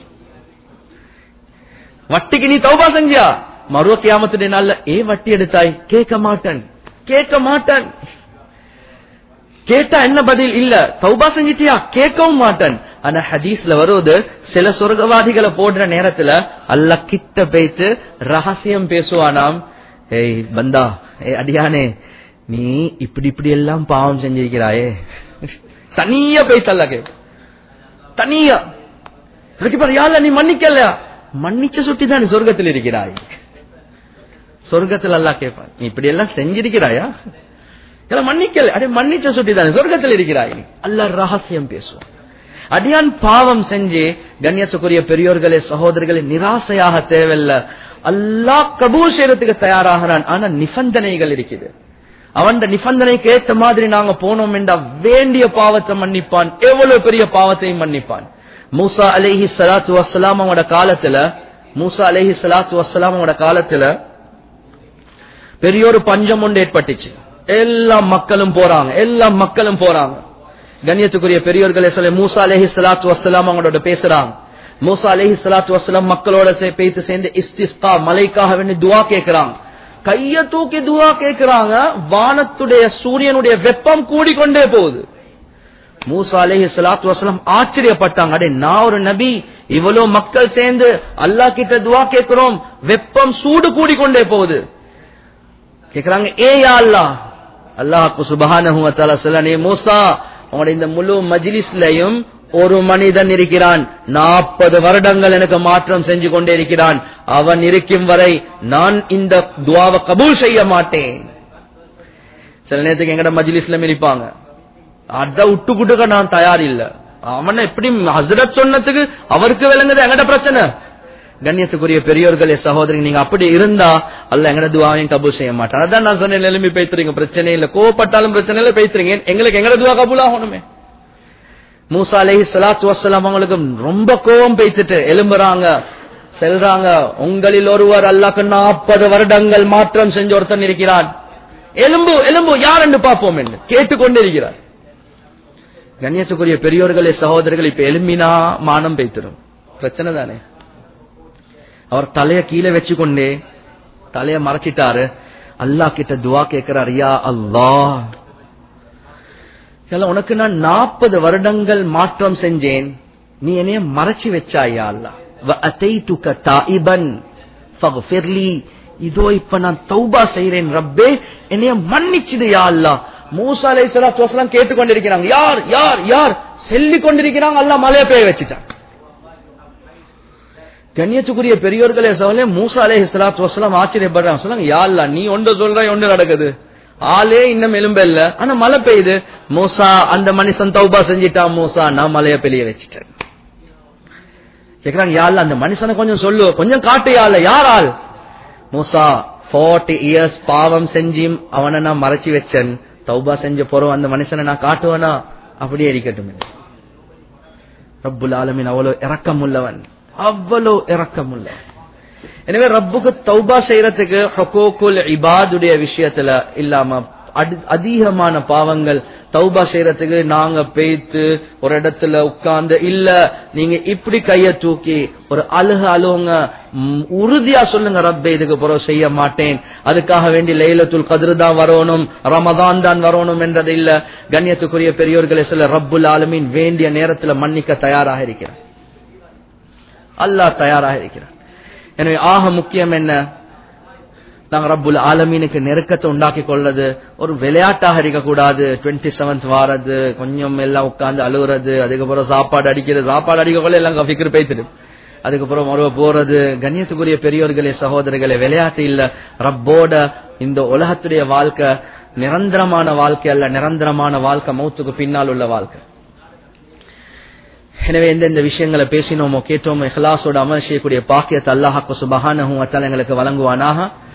வட்டிக்கு நீ தௌபா செஞ்சியா மருவ கியாமத்துடைய நாள்ல ஏ வட்டி எடுத்தாய் கேட்க மாட்டேன் கேட்க மாட்டேன் கேட்டா என்ன பதில் இல்ல தௌபா செஞ்சிட்டியா கேட்கவும் மாட்டேன் ஆனா ஹதீஸ்ல வருவது சில சொர்க்கவாதிகளை போடுற நேரத்துல அல்ல கிட்ட போய்த்து ரகசியம் பேசுவானாம் ஏய் பந்தா ஏ அடியானே நீ இப்படி இப்படி எல்லாம் பாவம் செஞ்சிருக்கிறாயே தனியா போய் தள்ள கே தனியா யாழ்ல நீ மன்னிக்கலையா மன்னிச்ச சுட்டி தான் நீ சொர்க்கத்தில் இருக்கிறாய் சொர்க்கத்தில் அல்லா கேட்பான் நீ இப்படி எல்லாம் செஞ்சிருக்கிறாயா எல்லாம் மன்னிக்கல அடே மன்னிச்ச சுட்டி தானே சொர்க்கத்தில் இருக்கிறாய் அல்ல ரகசியம் பேசுவான் அடியான் பாவம் செஞ்சு கண்ணியத்துக்குரிய பெரியோர்களே சகோதரர்களே நிராசையாக தேவையில்ல அல்லாஹ் கபூல் செய்யறதுக்கு தயாராகிறான் ஆனா நிபந்தனைகள் இருக்குது அவன் நிபந்தனைக்கு ஏத்த மாதிரி நாங்க போனோம் என்றா வேண்டிய பாவத்தை மன்னிப்பான் எவ்வளவு பெரிய பாவத்தையும் மன்னிப்பான் மூசா அலேஹி சலாத்து வசலாம் அவங்களோட காலத்துல மூசா அலேஹி சலாத்து வசலாம் அவங்களோட காலத்துல பெரிய ஒரு பஞ்சம் ஒன்று ஏற்பட்டுச்சு எல்லா மக்களும் போறாங்க எல்லா மக்களும் போறாங்க கண்ணியத்துக்குரிய பெரியோர்களே சொல்ல மூசா அலேஹி சலாத்து வசலாம் அவங்களோட பேசுறாங்க மூசா அலேஹி சலாத்து வசலாம் மக்களோட சே- பேத்து சேர்ந்து இஸ்திஸ்கா மலைக்காக வேண்டி துவா கேட்கிறாங்க கைய தூக்கி துவா கேட்கிறாங்க வானத்துடைய சூரியனுடைய வெப்பம் கூடிக்கொண்டே போகுது மூசா அலேஹி சலாத்து வசலம் ஆச்சரியப்பட்டாங்க அடே நான் ஒரு நபி இவ்வளவு மக்கள் சேர்ந்து அல்லாஹ் கிட்ட துவா கேட்கிறோம் வெப்பம் சூடு கூடிக்கொண்டே போகுது கேக்குறாங்க ஏ யா அல்லாஹ் அல்லாஹ்க்கு சுபஹானஹு வ தஆலா சொல்லனே மூசா உங்களுடைய இந்த முழு மஜ்லிஸ்லயும் ஒரு மனிதன் இருக்கிறான் நாற்பது வருடங்கள் எனக்கு மாற்றம் செஞ்சு கொண்டே இருக்கிறான் அவன் இருக்கும் வரை நான் இந்த துவாவை கபூல் செய்ய மாட்டேன் சில நேரத்துக்கு எங்கட மஜ்லிஸ்ல இருப்பாங்க அத விட்டு குட்டுக்க நான் தயார் இல்ல அவனை எப்படி ஹசரத் சொன்னதுக்கு அவருக்கு விளங்குது எங்கட பிரச்சனை கண்ணியத்துக்குரிய பெரியோர்களே சகோதரி நீங்க அப்படி இருந்தா அல்ல எங்கட துவாவையும் கபூல் செய்ய மாட்டான் அதான் நான் சொன்னேன் நிலைமை பேத்துறீங்க பிரச்சனை இல்ல கோவப்பட்டாலும் பிரச்சனை இல்ல பேத்துறீங்க எங்களுக்கு எங்கட துவா கபூல் ஆகணுமே மூசா அலைஹி ஸலாத்து வஸ்ஸலாம் அவங்களுக்கு ரொம்ப கோபம் பேசிட்டு எலும்புறாங்க செல்றாங்க உங்களில் ஒருவர் அல்லாஹ்க்கு நாற்பது வருடங்கள் மாற்றம் செஞ்ச ஒருத்தன் இருக்கிறான் எலும்பு எலும்பு யார் என்று பார்ப்போம் என்று கேட்டுக்கொண்டிருக்கிறார் கண்ணியத்துக்குரிய பெரியோர்களே சகோதரர்கள் இப்ப எலும்பினா மானம் பெய்த்திடும் பிரச்சனை தானே அவர் தலைய கீழே வச்சுக்கொண்டே தலைய மறைச்சிட்டாரு அல்லாஹ் கிட்ட துவா கேட்கிறார் யா அல்லாஹ் இல்ல, உனக்கு நான் நாற்பது வருடங்கள் மாற்றம் செஞ்சேன் நீ என்னைய மறைச்சு வச்சாயா அல்லா வஅதைதுக தாயிபன் ஃபக்ஃபிர்லி இதோ இப்ப நான் தௌபா செய்றேன் ரப்பே என்னைய மன்னிச்சுது யா அல்லா மூசா அலைஹிஸ்ஸலாத்து வஸலாம் கேட்டுக்கொண்டிருக்கிறாங்க யார் யார் யார் சொல்லிக் கொண்டிருக்கிறாங்க அல்லாஹ் மலைய பெய்ய வச்சுட்டான் கண்ணியத்துக்குரிய பெரியோர்களே சொல்ல மூசா அலைஹிஸ்ஸலாத்து வஸலாம் ஆச்சரியப்படுறாங்க சொன்னாங்க யா அல்லா நீ ஒன்று சொல்ற ஒன்று நடக்குது ஆளே இன்னும் எலும்பெல்ல ஆனா மழை பெய்யுது மூசா அந்த மனுஷன் தௌபா செஞ்சிட்டான் மூசா நான் மலைய பெரிய வச்சுட்டேன் கேக்குறாங்க யாழ்ல அந்த மனுஷனை கொஞ்சம் சொல்லு கொஞ்சம் காட்டு யாழ்ல யார் ஆள் மூசா 40 இயர்ஸ் பாவம் செஞ்சும் அவனை நான் மறைச்சு வச்சேன் தௌபா செஞ்ச போறோம் அந்த மனுஷனை நான் காட்டுவேனா அப்படியே இருக்கட்டும் ரப்புல் ஆலமீன் அவ்வளவு இரக்கம் உள்ளவன் அவ்வளவு இரக்கம் உள்ளவன் எனவே ரப்புக்கு தௌபா செய்யறதுக்கு ஹொகோக்குல் இபாதுடைய விஷயத்துல இல்லாம அடி- அதிகமான பாவங்கள் தௌபா செய்யறதுக்கு நாங்க பேய்த்து ஒரு இடத்துல உட்கார்ந்து இல்ல நீங்க இப்படி கைய தூக்கி ஒரு அழுக அழுவுங்க ம், உறுதியா சொல்லுங்க ரப்பே இதுக்கு பிறகு செய்ய மாட்டேன் அதுக்காக வேண்டி லைலத்துல் கதிர் தான் வரணும் ரமதான் தான் வரணும் என்றது இல்ல கண்ணியத்துக்குரிய பெரியோர்களை சொல்ல ரப்புல் ஆலமீன் வேண்டிய நேரத்துல மன்னிக்க தயாராக இருக்கிறார் அல்லாஹ் தயாராக இருக்கிறார் எனவே ஆக முக்கியம் என்ன நாங்க ரப்புல் ஆலமீனுக்கு நெருக்கத்தை உண்டாக்கி கொள்றது ஒரு விளையாட்டாக இருக்கக்கூடாது டுவெண்ட்டி செவன்த் வாரது கொஞ்சம் எல்லாம் உட்கார்ந்து அழுகுறது அதுக்கப்புறம் சாப்பாடு அடிக்கிறது சாப்பாடு அடிக்கக்குள்ள எல்லாம் ஃபிக்கர் பேத்துடு அதுக்கப்புறம் ஒரு போறது கண்ணியத்துக்குரிய பெரியோர்களே சகோதரர்களே விளையாட்டு இல்ல ரப்போட இந்த உலகத்துடைய வாழ்க்கை நிரந்தரமான வாழ்க்கை அல்ல நிரந்தரமான வாழ்க்கை மௌத்துக்கு பின்னால் உள்ள வாழ்க்கை எனவே எந்தெந்த விஷயங்களை பேசினோமோ கேட்டோமோ இஹ்லாஸோட அமல் செய்யக்கூடிய பாக்கியத்தை அல்லாஹாக்கு சுபஹானஹு வ தஆலா எங்களுக்கு வழங்குவானாக